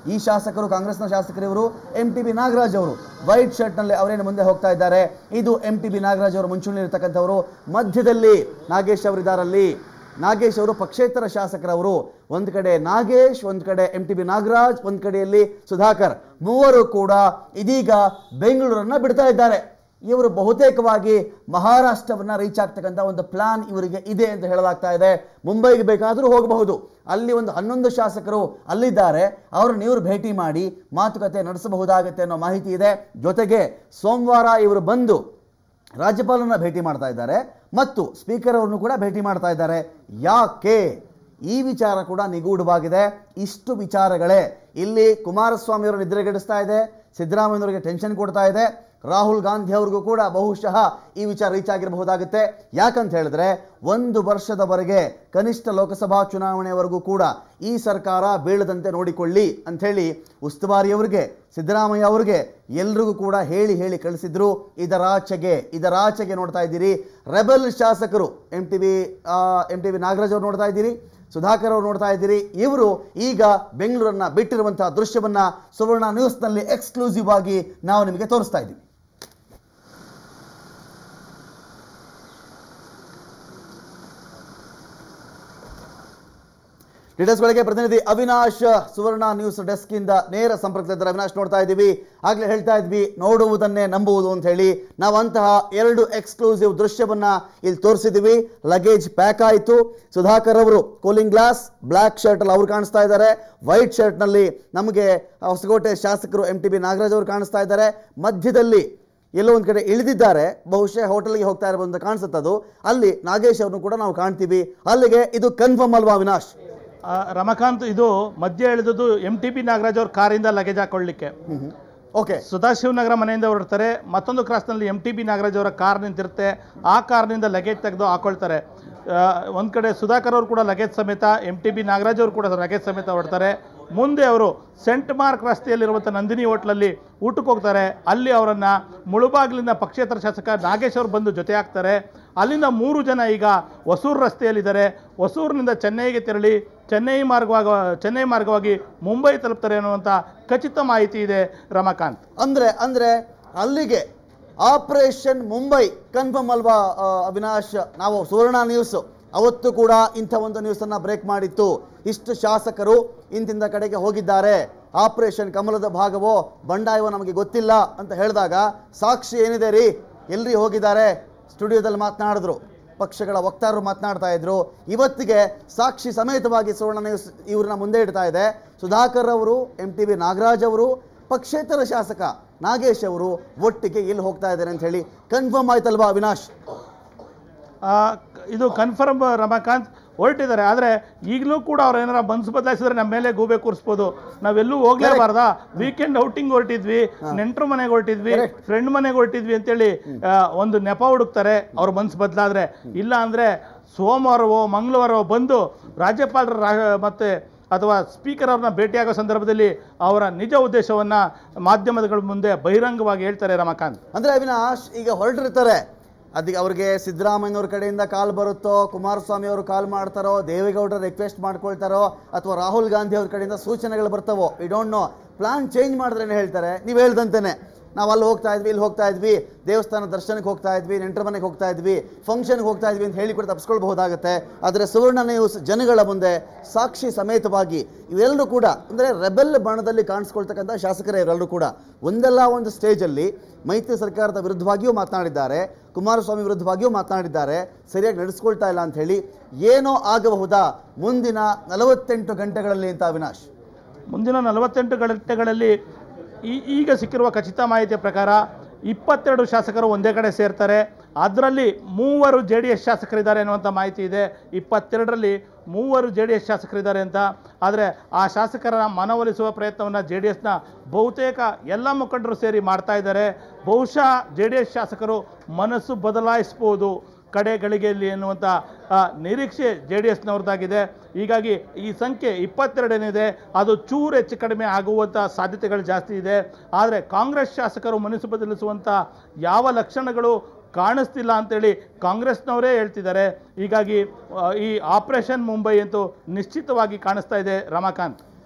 ಈ ಶಾಸಕರು ಕಾಂಗ್ರೆಸ್ನ ಶಾಸಕರು ಇವರು ಎಂ ಟಿ ಬಿ ನಾಗರಾಜ್ ಅವರು ವೈಟ್ ಶರ್ಟ್ನಲ್ಲಿ ಅವರೇನು ಮುಂದೆ ಹೋಗ್ತಾ ಇದ್ದಾರೆ ಇದು ಎಂ ಟಿ ಬಿ ನಾಗರಾಜ್ ಅವರು ಮುಂಚೂಣಿ ಇರ್ತಕ್ಕಂಥವರು ಮಧ್ಯದಲ್ಲಿ ನಾಗೇಶ್ ಅವರಿದ್ದಾರಲ್ಲಿ ನಾಗೇಶ್ ಅವರು ಪಕ್ಷೇತರ ಶಾಸಕರವರು ಒಂದು ಕಡೆ ನಾಗೇಶ್ ಒಂದು ಕಡೆ ಎಂ ಟಿ ಬಿ ನಾಗರಾಜ್ ಒಂದು ಕಡೆಯಲ್ಲಿ ಸುಧಾಕರ್ ಮೂವರು ಕೂಡ ಇದೀಗ ಬೆಂಗಳೂರನ್ನ ಬಿಡ್ತಾ ಇದ್ದಾರೆ ಇವರು ಬಹುತೇಕವಾಗಿ ಮಹಾರಾಷ್ಟ್ರವನ್ನ ರೀಚ್ ಆಗ್ತಕ್ಕಂಥ ಒಂದು ಪ್ಲಾನ್ ಇವರಿಗೆ ಇದೆ ಅಂತ ಹೇಳಲಾಗ್ತಾ ಇದೆ ಮುಂಬೈಗೆ ಬೇಕಾದರೂ ಹೋಗಬಹುದು ಅಲ್ಲಿ ಒಂದು ಹನ್ನೊಂದು ಶಾಸಕರು ಅಲ್ಲಿದ್ದಾರೆ ಅವರನ್ನು ಇವರು ಭೇಟಿ ಮಾಡಿ ಮಾತುಕತೆ ನಡೆಸಬಹುದಾಗತ್ತೆ ಅನ್ನೋ ಮಾಹಿತಿ ಇದೆ ಜೊತೆಗೆ ಸೋಮವಾರ ಇವರು ಬಂದು ರಾಜ್ಯಪಾಲರನ್ನ ಭೇಟಿ ಮಾಡ್ತಾ ಇದ್ದಾರೆ ಮತ್ತು ಸ್ಪೀಕರ್ ಅವರನ್ನು ಕೂಡ ಭೇಟಿ ಮಾಡ್ತಾ ಇದ್ದಾರೆ ಯಾಕೆ ಈ ವಿಚಾರ ಕೂಡ ನಿಗೂಢವಾಗಿದೆ ಇಷ್ಟು ವಿಚಾರಗಳೇ ಇಲ್ಲಿ ಕುಮಾರಸ್ವಾಮಿ ಅವರು ನಿದ್ರೆಗೆಡಿಸ್ತಾ ಇದೆ ಸಿದ್ದರಾಮಯ್ಯನವರಿಗೆ ಟೆನ್ಷನ್ ಕೊಡ್ತಾ ಇದೆ ರಾಹುಲ್ ಗಾಂಧಿ ಅವ್ರಿಗೂ ಕೂಡ ಬಹುಶಃ ಈ ವಿಚಾರ ರೀಚ್ ಆಗಿರಬಹುದಾಗುತ್ತೆ ಯಾಕಂತ ಹೇಳಿದ್ರೆ ಒಂದು ವರ್ಷದವರೆಗೆ ಕನಿಷ್ಠ ಲೋಕಸಭಾ ಚುನಾವಣೆವರೆಗೂ ಕೂಡ ಈ ಸರ್ಕಾರ ಬೀಳದಂತೆ ನೋಡಿಕೊಳ್ಳಿ ಅಂಥೇಳಿ ಉಸ್ತುವಾರಿಯವರಿಗೆ ಸಿದ್ದರಾಮಯ್ಯ ಅವರಿಗೆ ಎಲ್ರಿಗೂ ಕೂಡ ಹೇಳಿ ಹೇಳಿ ಕಳಿಸಿದ್ರು ಇದರಾಚೆಗೆ ಇದರಾಚೆಗೆ ನೋಡ್ತಾ ಇದ್ದೀರಿ ರೆಬಲ್ ಶಾಸಕರು M T B M T B Nagaraj ಅವರು ನೋಡ್ತಾ ಇದ್ದೀರಿ ಸುಧಾಕರ್ ಅವರು ನೋಡ್ತಾ ಇದ್ದೀರಿ ಇವರು ಈಗ ಬೆಂಗಳೂರನ್ನ ಬಿಟ್ಟಿರುವಂತಹ ದೃಶ್ಯವನ್ನ ಸುವರ್ಣ ನ್ಯೂಸ್ನಲ್ಲಿ ಎಕ್ಸ್ಕ್ಲೂಸಿವ್ ಆಗಿ ನಾವು ನಿಮಗೆ ತೋರಿಸ್ತಾ ಇದ್ದೀವಿ ಡೀಟೇಲ್ಸ್ಗಳಿಗೆ ಪ್ರತಿನಿಧಿ ಅವಿನಾಶ್ ಸುವರ್ಣ ನ್ಯೂಸ್ ಡೆಸ್ಕ್ ಇಂದ ನೇರ ಸಂಪರ್ಕದಲ್ಲಿದ್ದಾರೆ ಅವಿನಾಶ್ ನೋಡ್ತಾ ಇದ್ದೀವಿ ಆಗ್ಲೇ ಹೇಳ್ತಾ ಇದ್ವಿ ನೋಡುವುದನ್ನೇ ನಂಬುವುದು ಅಂತ ಹೇಳಿ ನಾವು ಅಂತಹ ಎರಡು ಎಕ್ಸ್ಕ್ಲೂಸಿವ್ ದೃಶ್ಯವನ್ನ ಇಲ್ಲಿ ತೋರಿಸಿದ್ದೀವಿ ಲಗೇಜ್ ಪ್ಯಾಕ್ ಆಯಿತು ಸುಧಾಕರ್ ಅವರು ಕೂಲಿಂಗ್ ಗ್ಲಾಸ್ ಬ್ಲ್ಯಾಕ್ ಶರ್ಟ್ ಅಲ್ಲಿ ಅವ್ರು ಕಾಣಿಸ್ತಾ ಇದ್ದಾರೆ ವೈಟ್ ಶರ್ಟ್ ನಲ್ಲಿ ನಮಗೆ ಹೊಸಕೋಟೆ ಶಾಸಕರು ಎಂ ಟಿ ಬಿ ನಾಗರಾಜ್ ಅವರು ಕಾಣಿಸ್ತಾ ಇದ್ದಾರೆ ಮಧ್ಯದಲ್ಲಿ ಎಲ್ಲೋ ಒಂದು ಕಡೆ ಇಳಿದಿದ್ದಾರೆ ಬಹುಶಃ ಹೋಟೆಲ್ಗೆ ಹೋಗ್ತಾ ಇರಬಹುದು ಅಂತ ಕಾಣಿಸುತ್ತೆ ಅದು ಅಲ್ಲಿ ನಾಗೇಶ್ ಅವ್ರನ್ನು ಕೂಡ ನಾವು ಕಾಣ್ತೀವಿ ಅಲ್ಲಿಗೆ ಇದು ಕನ್ಫರ್ಮ್ ಅಲ್ವಾ ಅವಿನಾಶ್ ಆ, ರಮಕಾಂತ್ ಇದು ಮಧ್ಯ ಇಳಿದದ್ದು ಎಂ ಟಿ ಪಿ ನಾಗರಾಜ್ ಅವ್ರ ಕಾರಿಂದ ಲಗೇಜ್ ಹಾಕೊಳ್ಳಿಕ್ಕೆ ಓಕೆ ಸದಾಶಿವನಗರ ಮನೆಯಿಂದ ಹೊರಡ್ತಾರೆ ಮತ್ತೊಂದು ಕ್ರಾಸ್ನಲ್ಲಿ ಎಂ ಟಿ ಬಿ ನಾಗರಾಜ್ ಅವರ ಕಾರ್ ನಿಂತಿರುತ್ತೆ ಆ ಕಾರ್ನಿಂದ ಲಗೇಜ್ ತೆಗೆದು ಹಾಕೊಳ್ತಾರೆ ಒಂದು ಕಡೆ ಸುಧಾಕರ್ ಅವರು ಕೂಡ ಲಗೇಜ್ ಸಮೇತ ಎಂ ಟಿ ಬಿ ನಾಗರಾಜ್ ಅವರು ಕೂಡ ಲಗೇಜ್ ಸಮೇತ ಹೊರಡ್ತಾರೆ ಮುಂದೆ ಅವರು ಸೆಂಟ್ ಮಾರ್ಕ್ ರಸ್ತೆಯಲ್ಲಿರುವಂಥ ನಂದಿನಿ ಹೋಟ್ಲಲ್ಲಿ ಊಟಕ್ಕೆ ಹೋಗ್ತಾರೆ ಅಲ್ಲಿ ಅವರನ್ನು ಮುಳುಬಾಗಿಲಿನ ಪಕ್ಷೇತರ ಶಾಸಕ ನಾಗೇಶ್ ಅವರು ಬಂದು ಜೊತೆ ಆಗ್ತಾರೆ ಅಲ್ಲಿಂದ ಮೂರು ಜನ ಈಗ ಹೊಸೂರು ರಸ್ತೆಯಲ್ಲಿದ್ದಾರೆ ಹೊಸೂರಿನಿಂದ ಚೆನ್ನೈಗೆ ತೆರಳಿ ಚೆನ್ನೈ ಮಾರ್ಗವಾಗ ಚೆನ್ನೈ ಮಾರ್ಗವಾಗಿ ಮುಂಬೈ ತಲುಪ್ತಾರೆ ಅನ್ನುವಂಥ ಖಚಿತ ಮಾಹಿತಿ ಇದೆ ರಮಾಕಾಂತ್ ಅಂದ್ರೆ ಅಂದ್ರೆ ಅಲ್ಲಿಗೆ ಆಪರೇಷನ್ ಮುಂಬೈ ಕನ್ಫರ್ಮ್ ಅಲ್ವಾ ಆ, ಅವಿನಾಶ್ ನಾವು ಸುವರ್ಣ ನ್ಯೂಸ್ ಅವತ್ತು ಕೂಡ ಇಂಥ ಒಂದು ನ್ಯೂಸನ್ನು ಬ್ರೇಕ್ ಮಾಡಿತ್ತು ಇಷ್ಟು ಶಾಸಕರು ಇಂತಿಂದ ಕಡೆಗೆ ಹೋಗಿದ್ದಾರೆ ಆಪರೇಷನ್ ಕಮಲದ ಭಾಗವೋ ಬಂಡಾಯವೋ ನಮಗೆ ಗೊತ್ತಿಲ್ಲ ಅಂತ ಹೇಳಿದಾಗ ಸಾಕ್ಷಿ ಏನಿದೆ ರೀ ಎಲ್ರಿ ಹೋಗಿದ್ದಾರೆ ಸ್ಟುಡಿಯೋದಲ್ಲಿ ಮಾತನಾಡಿದ್ರು ಪಕ್ಷಗಳ ವಕ್ತಾರರು ಮಾತನಾಡ್ತಾ ಇದ್ರು ಇವತ್ತಿಗೆ ಸಾಕ್ಷಿ ಸಮೇತವಾಗಿ ಸುವರ್ಣ ನ್ಯೂಸ್ ಇವ್ರನ್ನ ಮುಂದೆ ಇಡ್ತಾ ಇದೆ ಸುಧಾಕರ್ ಅವರು ಎಂ ಟಿ ಬಿ ನಾಗರಾಜ್ ಅವರು ಪಕ್ಷೇತರ ಶಾಸಕ ನಾಗೇಶ್ ಅವರು ಒಟ್ಟಿಗೆ ಎಲ್ಲಿ ಹೋಗ್ತಾ ಇದ್ದಾರೆ ಅಂತ ಹೇಳಿ ಕನ್ಫರ್ಮ್ ಆಯ್ತಲ್ವಾ ಅವಿನಾಶ್ ಆ, ಕ- ಇದು ಕನ್ಫರ್ಮ್ ರಮಾಕಾಂತ್ ಹೊರಟಿದ್ದಾರೆ ಆದರೆ ಈಗಲೂ ಕೂಡ ಅವ್ರು ಏನಾರ ಮನ್ಸು ಬದಲಾಯಿಸಿದ್ರೆ ನಮ್ಮ ಮೇಲೆ ಗೂಬೆ ಕೂರಿಸ್ಬೋದು ನಾವೆಲ್ಲೂ ಹೋಗ್ಲೇಬಾರ್ದಾ ವೀಕೆಂಡ್ ಔಟಿಂಗ್ ಹೊರಟಿದ್ವಿ ನೆಂಟರು ಮನೆಗೆ ಹೊರಟಿದ್ವಿ Correct. ಫ್ರೆಂಡ್ ಮನೆಗೆ ಹೊರಟಿದ್ವಿ ಅಂತೇಳಿ ಆ, ಒಂದು ನೆಪ ಹುಡುಕ್ತಾರೆ ಅವ್ರ ಮನ್ಸು ಬದಲಾದ್ರೆ ಇಲ್ಲ ಅಂದರೆ ಸೋಮವಾರವೋ ಮಂಗಳವಾರವೋ ಬಂದು ರಾಜ್ಯಪಾಲರ ರಾ- ಮತ್ತೆ ಅಥವಾ ಸ್ಪೀಕರ್ ಅವ್ರನ್ನ ಭೇಟಿಯಾಗೋ ಸಂದರ್ಭದಲ್ಲಿ ಅವರ ನಿಜ ಉದ್ದೇಶವನ್ನ ಮಾಧ್ಯಮಗಳ ಮುಂದೆ ಬಹಿರಂಗವಾಗಿ ಹೇಳ್ತಾರೆ ರಮಾಕಾಂತ್ ಅಂದ್ರೆ ಅವಿನಾಶ್ ಈಗ ಹೊರಟಿರ್ತಾರೆ ಅದಕ್ಕೆ ಅವ್ರಿಗೆ ಸಿದ್ದರಾಮಯ್ಯನವ್ರ ಕಡೆಯಿಂದ ಕಾಲ್ ಬರುತ್ತೋ ಕುಮಾರಸ್ವಾಮಿ ಅವರು ಕಾಲ್ ಮಾಡ್ತಾರೋ ದೇವೇಗೌಡರ ರಿಕ್ವೆಸ್ಟ್ ಮಾಡ್ಕೊಳ್ತಾರೋ ಅಥವಾ ರಾಹುಲ್ ಗಾಂಧಿ ಅವ್ರ ಕಡೆಯಿಂದ ಸೂಚನೆಗಳು ಬರ್ತಾವೋ we don't know plan change ಮಾಡಿದ್ರೇನೆ ಹೇಳ್ತಾರೆ ನೀವು ಹೇಳ್ದಂತೆಯೇ ನಾವು ಅಲ್ಲಿ ಹೋಗ್ತಾ ಇದ್ವಿ ಇಲ್ಲಿ ಹೋಗ್ತಾ ಇದ್ವಿ ದೇವಸ್ಥಾನ ದರ್ಶನಕ್ಕೆ ಹೋಗ್ತಾ ಇದ್ವಿ ನೆಂಟರ ಮನೆಗೆ ಹೋಗ್ತಾ ಇದ್ವಿ ಫಂಕ್ಷನ್ಗೆ ಹೋಗ್ತಾ ಇದ್ವಿ ಅಂತ ಹೇಳಿ ಕೂಡ ತಪ್ಪಿಸ್ಕೊಳ್ಬಹುದಾಗುತ್ತೆ ಆದರೆ ಸುವರ್ಣ ನ್ಯೂಸ್ ಜನಗಳ ಮುಂದೆ ಸಾಕ್ಷಿ ಸಮೇತವಾಗಿ ಇವೆಲ್ಲರೂ ಕೂಡ ಅಂದರೆ ರೆಬೆಲ್ ಬಣದಲ್ಲಿ ಕಾಣಿಸ್ಕೊಳ್ತಕ್ಕಂಥ ಶಾಸಕರೇ ಇವರೆಲ್ಲರೂ ಕೂಡ ಒಂದಲ್ಲ ಒಂದು ಸ್ಟೇಜಲ್ಲಿ ಮೈತ್ರಿ ಸರ್ಕಾರದ ವಿರುದ್ಧವಾಗಿಯೂ ಮಾತನಾಡಿದ್ದಾರೆ ಕುಮಾರಸ್ವಾಮಿ ವಿರುದ್ಧವಾಗಿಯೂ ಮಾತನಾಡಿದ್ದಾರೆ ಸರಿಯಾಗಿ ನಡೆಸ್ಕೊಳ್ತಾ ಇಲ್ಲ ಅಂತ ಹೇಳಿ ಏನೋ ಆಗಬಹುದಾ ಮುಂದಿನ ನಲವತ್ತೆಂಟು ಗಂಟೆಗಳಲ್ಲಿ ಅಂತ ಅವಿನಾಶ್ ಮುಂದಿನ ನಲವತ್ತೆಂಟು ಗಂಟೆಗಳಲ್ಲಿ ಈ ಈಗ ಸಿಕ್ಕಿರುವ ಖಚಿತ ಮಾಹಿತಿಯ ಪ್ರಕಾರ ಇಪ್ಪತ್ತೆರಡು ಶಾಸಕರು ಒಂದೇ ಕಡೆ ಸೇರ್ತಾರೆ ಅದರಲ್ಲಿ ಮೂವರು ಜೆ ಡಿ ಎಸ್ ಶಾಸಕರಿದ್ದಾರೆ ಅನ್ನುವಂಥ ಮಾಹಿತಿ ಇದೆ ಇಪ್ಪತ್ತೆರಡರಲ್ಲಿ ಮೂವರು ಜೆ ಡಿ ಎಸ್ ಶಾಸಕರಿದ್ದಾರೆ ಅಂತ ಆದರೆ ಆ ಶಾಸಕರ ಮನವೊಲಿಸುವ ಪ್ರಯತ್ನವನ್ನು ಜೆ ಡಿ ಎಸ್ನ ಬಹುತೇಕ ಎಲ್ಲ ಮುಖಂಡರು ಸೇರಿ ಮಾಡ್ತಾ ಇದ್ದಾರೆ ಬಹುಶಃ ಜೆ ಡಿ ಎಸ್ ಶಾಸಕರು ಮನಸ್ಸು ಬದಲಾಯಿಸ್ಬೋದು ಕಡೆ ಗಳಿಗೆಯಲ್ಲಿ ಎನ್ನುವಂಥ ಆ, ನಿರೀಕ್ಷೆ ಜೆ ಡಿ ಎಸ್ನವ್ರದ್ದಾಗಿದೆ ಹೀಗಾಗಿ ಈ ಸಂಖ್ಯೆ ಇಪ್ಪತ್ತೆರಡೇನಿದೆ ಅದು ಚೂರು ಹೆಚ್ಚು ಕಡಿಮೆ ಆಗುವಂಥ ಸಾಧ್ಯತೆಗಳು ಜಾಸ್ತಿ ಇದೆ ಆದರೆ ಕಾಂಗ್ರೆಸ್ ಶಾಸಕರು ಮನಸ್ಸು ಬದಲಿಸುವಂಥ ಯಾವ ಲಕ್ಷಣಗಳು ಕಾಣಿಸ್ತಿಲ್ಲ ಅಂತೇಳಿ ಕಾಂಗ್ರೆಸ್ನವರೇ ಹೇಳ್ತಿದ್ದಾರೆ ಹೀಗಾಗಿ ಆ, ಈ ಆಪರೇಷನ್ ಮುಂಬೈ ಅಂತೂ ನಿಶ್ಚಿತವಾಗಿ ಕಾಣಿಸ್ತಾ ಇದೆ ರಮಾಕಾಂತ್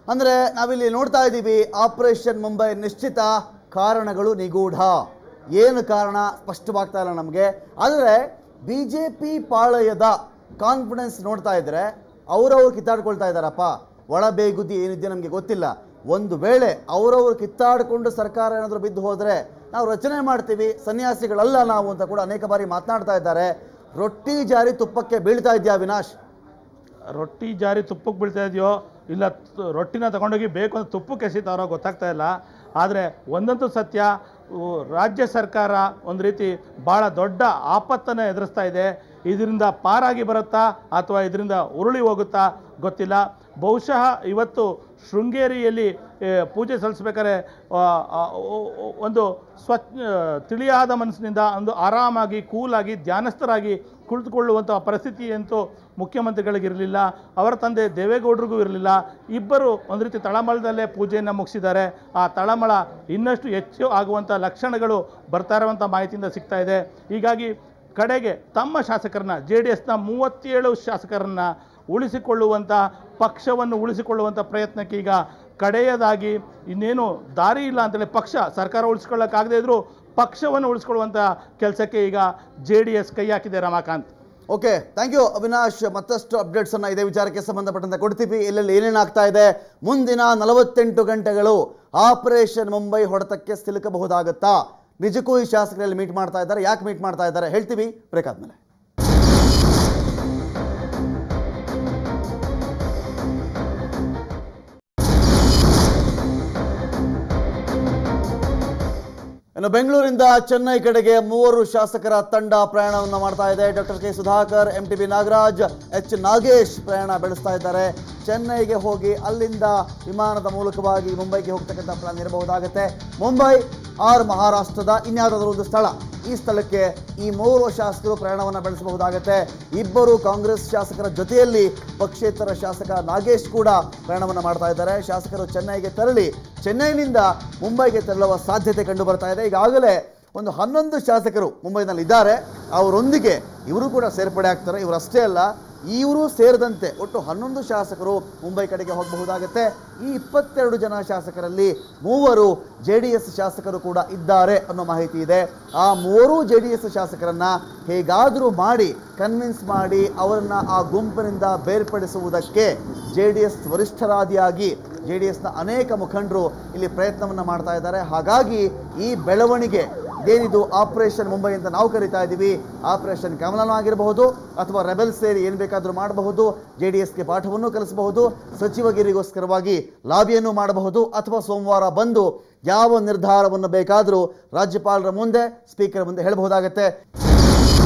ಅಂದ್ರೆ ನಾವಿಲ್ಲಿ ನೋಡ್ತಾ ಇದ್ದೀವಿ ಆಪರೇಷನ್ ಮುಂಬೈ ನಿಶ್ಚಿತ ಕಾರಣಗಳು ನಿಗೂಢ ಏನು ಕಾರಣ ಸ್ಪಷ್ಟವಾಗ್ತಾ ಇಲ್ಲ ನಮಗೆ ಆದರೆ ಬಿ ಜೆ ಪಿ ಪಾಳಯದ ಕಾನ್ಫಿಡೆನ್ಸ್ ನೋಡ್ತಾ ಇದ್ರೆ ಅವರವ್ರು ಕಿತ್ತಾಡ್ಕೊಳ್ತಾ ಇದ್ದಾರಪ್ಪ ಒಳ ಬೇಗುದಿ ಏನಿದೆ ನಮಗೆ ಗೊತ್ತಿಲ್ಲ ಒಂದು ವೇಳೆ ಅವರವರು ಕಿತ್ತಾಡಿಕೊಂಡು ಸರ್ಕಾರ ಏನಾದರೂ ಬಿದ್ದು ಹೋದರೆ ನಾವು ರಚನೆ ಮಾಡ್ತೀವಿ ಸನ್ಯಾಸಿಗಳಲ್ಲ ನಾವು ಅಂತ ಕೂಡ ಅನೇಕ ಬಾರಿ ಮಾತನಾಡ್ತಾ ಇದ್ದಾರೆ ರೊಟ್ಟಿ ಜಾರಿ ತುಪ್ಪಕ್ಕೆ ಬೀಳ್ತಾ ಇದೆಯಾ ವಿನಾಶ್ ರೊಟ್ಟಿ ಜಾರಿ ತುಪ್ಪಕ್ಕೆ ಬೀಳ್ತಾ ಇದೆಯೋ ಇಲ್ಲ ತು- ರೊಟ್ಟಿನ ತಗೊಂಡೋಗಿ ಬೇಕು ಅಂತ ತುಪ್ಪಕ್ಕೆ ಎಸಿತಾರೋ ಗೊತ್ತಾಗ್ತಾ ಇಲ್ಲ ಆದರೆ ಒಂದಂತೂ ಸತ್ಯ ಉ, ರಾಜ್ಯ ಸರ್ಕಾರ ಒಂದು ರೀತಿ ಭಾಳ ದೊಡ್ಡ ಆಪತ್ತನ್ನು ಎದುರಿಸ್ತಾ ಇದೆ ಇದರಿಂದ ಪಾರಾಗಿ ಬರುತ್ತಾ ಅಥವಾ ಇದರಿಂದ ಉರುಳಿ ಹೋಗುತ್ತಾ ಗೊತ್ತಿಲ್ಲ ಬಹುಶಃ ಇವತ್ತು ಶೃಂಗೇರಿಯಲ್ಲಿ ಏ, ಪೂಜೆ ಸಲ್ಲಿಸ್ಬೇಕಾದ್ರೆ ಆ, ಆ, ಒ- ಒ- ಒಂದು ಸ್ವಚ್ಛ ತಿಳಿಯಾದ ಮನಸ್ಸಿನಿಂದ ಒಂದು ಆರಾಮಾಗಿ ಕೂಲಾಗಿ ಧ್ಯಾನಸ್ಥರಾಗಿ ಕುಳಿತುಕೊಳ್ಳುವಂಥ ಪರಿಸ್ಥಿತಿ ಅಂತೂ ಮುಖ್ಯಮಂತ್ರಿಗಳಿಗಿರಲಿಲ್ಲ ಅವರ ತಂದೆ ದೇವೇಗೌಡರಿಗೂ ಇರಲಿಲ್ಲ ಇಬ್ಬರು ಒಂದು ರೀತಿ ತಳಮಳದಲ್ಲೇ ಪೂಜೆಯನ್ನು ಮುಗಿಸಿದ್ದಾರೆ ಆ ತಳಮಳ ಇನ್ನಷ್ಟು ಹೆಚ್ಚು ಆಗುವಂಥ ಲಕ್ಷಣಗಳು ಬರ್ತಾ ಇರುವಂಥ ಮಾಹಿತಿಯಿಂದ ಸಿಗ್ತಾ ಇದೆ ಹೀಗಾಗಿ ಕಡೆಗೆ ತಮ್ಮ ಶಾಸಕರನ್ನ ಜೆ ಡಿ ಎಸ್ನ ಮೂವತ್ತೇಳು ಶಾಸಕರನ್ನ ಉಳಿಸಿಕೊಳ್ಳುವಂಥ ಪಕ್ಷವನ್ನು ಉಳಿಸಿಕೊಳ್ಳುವಂಥ ಪ್ರಯತ್ನಕ್ಕೆ ಈಗ ಕಡೆಯದಾಗಿ ಇನ್ನೇನು ದಾರಿ ಇಲ್ಲ ಅಂತೇಳಿ ಪಕ್ಷ ಸರ್ಕಾರ ಉಳಿಸ್ಕೊಳ್ಳೋಕ್ಕಾಗದೇ ಇದ್ರೂ ಪಕ್ಷವನ್ನು ಉಳಿಸ್ಕೊಳ್ಳುವಂಥ ಕೆಲಸಕ್ಕೆ ಈಗ ಜೆ ಡಿ ಎಸ್ ಕೈ ಹಾಕಿದೆ Ramakant okay thank you Avinash ಮತ್ತಷ್ಟು ಅಪ್ಡೇಟ್ಸ್ ಅನ್ನ ಇದೇ ವಿಚಾರಕ್ಕೆ ಸಂಬಂಧಪಟ್ಟಂತೆ ಕೊಡ್ತೀವಿ ಎಲ್ಲೆಲ್ಲಿ ಏನೇನು ಆಗ್ತಾ ಇದೆ ಮುಂದಿನ ನಲವತ್ತೆಂಟು ಗಂಟೆಗಳು ಆಪರೇಷನ್ ಮುಂಬೈ ಹೊಡೆತಕ್ಕೆ ಸಿಲುಕಬಹುದಾಗತ್ತಾ ನಿಜಕ್ಕೂ ಈ ಶಾಸಕರಲ್ಲಿ ಮೀಟ್ ಮಾಡ್ತಾ ಇದ್ದಾರೆ ಯಾಕೆ ಮೀಟ್ ಮಾಡ್ತಾ ಇದ್ದಾರೆ ಹೇಳ್ತೀವಿ ಬ್ರೇಕ್ ಆದ್ಮೇಲೆ ಇನ್ನು ಬೆಂಗಳೂರಿಂದ ಚೆನ್ನೈ ಕಡೆಗೆ ಮೂವರು ಶಾಸಕರ ತಂಡ ಪ್ರಯಾಣವನ್ನು ಮಾಡ್ತಾ ಇದೆ doctor K Sudhakar M T B Nagaraj H Nagesh ಪ್ರಯಾಣ ಬೆಳೆಸ್ತಾ ಇದ್ದಾರೆ ಚೆನ್ನೈಗೆ ಹೋಗಿ ಅಲ್ಲಿಂದ ವಿಮಾನದ ಮೂಲಕವಾಗಿ ಮುಂಬೈಗೆ ಹೋಗ್ತಕ್ಕಂಥ ಪ್ಲಾನ್ ಇರಬಹುದಾಗುತ್ತೆ ಮುಂಬೈ ಆರ್ ಮಹಾರಾಷ್ಟ್ರದ ಇನ್ಯಾವುದಾದ್ರೂ ಒಂದು ಸ್ಥಳ ಈ ಸ್ಥಳಕ್ಕೆ ಈ ಮೂವರು ಶಾಸಕರು ಪ್ರಯಾಣವನ್ನು ಬೆಳೆಸಬಹುದಾಗುತ್ತೆ ಇಬ್ಬರು ಕಾಂಗ್ರೆಸ್ ಶಾಸಕರ ಜೊತೆಯಲ್ಲಿ ಪಕ್ಷೇತರ ಶಾಸಕ ನಾಗೇಶ್ ಕೂಡ ಪ್ರಯಾಣವನ್ನು ಮಾಡ್ತಾ ಇದ್ದಾರೆ ಶಾಸಕರು ಚೆನ್ನೈಗೆ ತೆರಳಿ ಚೆನ್ನೈನಿಂದ ಮುಂಬೈಗೆ ತೆರಳುವ ಸಾಧ್ಯತೆ ಕಂಡು ಬರ್ತಾ ಇದೆ ಈಗಾಗಲೇ ಒಂದು ಹನ್ನೊಂದು ಶಾಸಕರು ಮುಂಬೈನಲ್ಲಿ ಇದ್ದಾರೆ ಅವರೊಂದಿಗೆ ಇವರು ಕೂಡ ಸೇರ್ಪಡೆ ಆಗ್ತಾರೆ ಇವರಷ್ಟೇ ಅಲ್ಲ ಇವರು ಸೇರಿದಂತೆ ಒಟ್ಟು ಹನ್ನೊಂದು ಶಾಸಕರು ಮುಂಬೈ ಕಡೆಗೆ ಹೋಗಬಹುದಾಗುತ್ತೆ ಈ ಇಪ್ಪತ್ತೆರಡು ಜನ ಶಾಸಕರಲ್ಲಿ ಮೂವರು ಜೆ ಡಿ ಎಸ್ ಶಾಸಕರು ಕೂಡ ಇದ್ದಾರೆ ಅನ್ನೋ ಮಾಹಿತಿ ಇದೆ ಆ ಮೂವರು ಜೆ ಡಿ ಎಸ್ ಶಾಸಕರನ್ನ ಹೇಗಾದರೂ ಮಾಡಿ ಕನ್ವಿನ್ಸ್ ಮಾಡಿ ಅವರನ್ನ ಆ ಗುಂಪಿನಿಂದ ಬೇರ್ಪಡಿಸುವುದಕ್ಕೆ ಜೆ ಡಿ ಎಸ್ ವರಿಷ್ಠರಾದಿಯಾಗಿ ಜೆ ಡಿ ಎಸ್ನ ಅನೇಕ ಮುಖಂಡರು ಇಲ್ಲಿ ಪ್ರಯತ್ನವನ್ನು ಮಾಡ್ತಾ ಇದ್ದಾರೆ ಹಾಗಾಗಿ ಈ ಬೆಳವಣಿಗೆ ಇದೇನಿದು ಆಪರೇಷನ್ ಮುಂಬೈ ಅಂತ ನಾವು ಕರಿತಾ ಇದ್ದೀವಿ ಆಪರೇಷನ್ ಕಮಲನೂ ಆಗಿರಬಹುದು ಅಥವಾ ರೆಬೆಲ್ ಸೇರಿ ಏನು ಬೇಕಾದರೂ ಮಾಡಬಹುದು ಜೆ ಡಿ ಎಸ್ಗೆ ಪಾಠವನ್ನು ಕಲಿಸಬಹುದು ಸಚಿವಗಿರಿಗೋಸ್ಕರವಾಗಿ ಲಾಬಿಯನ್ನು ಮಾಡಬಹುದು ಅಥವಾ ಸೋಮವಾರ ಬಂದು ಯಾವ ನಿರ್ಧಾರವನ್ನು ಬೇಕಾದರೂ ರಾಜ್ಯಪಾಲರ ಮುಂದೆ ಸ್ಪೀಕರ್ ಮುಂದೆ ಹೇಳಬಹುದಾಗತ್ತೆ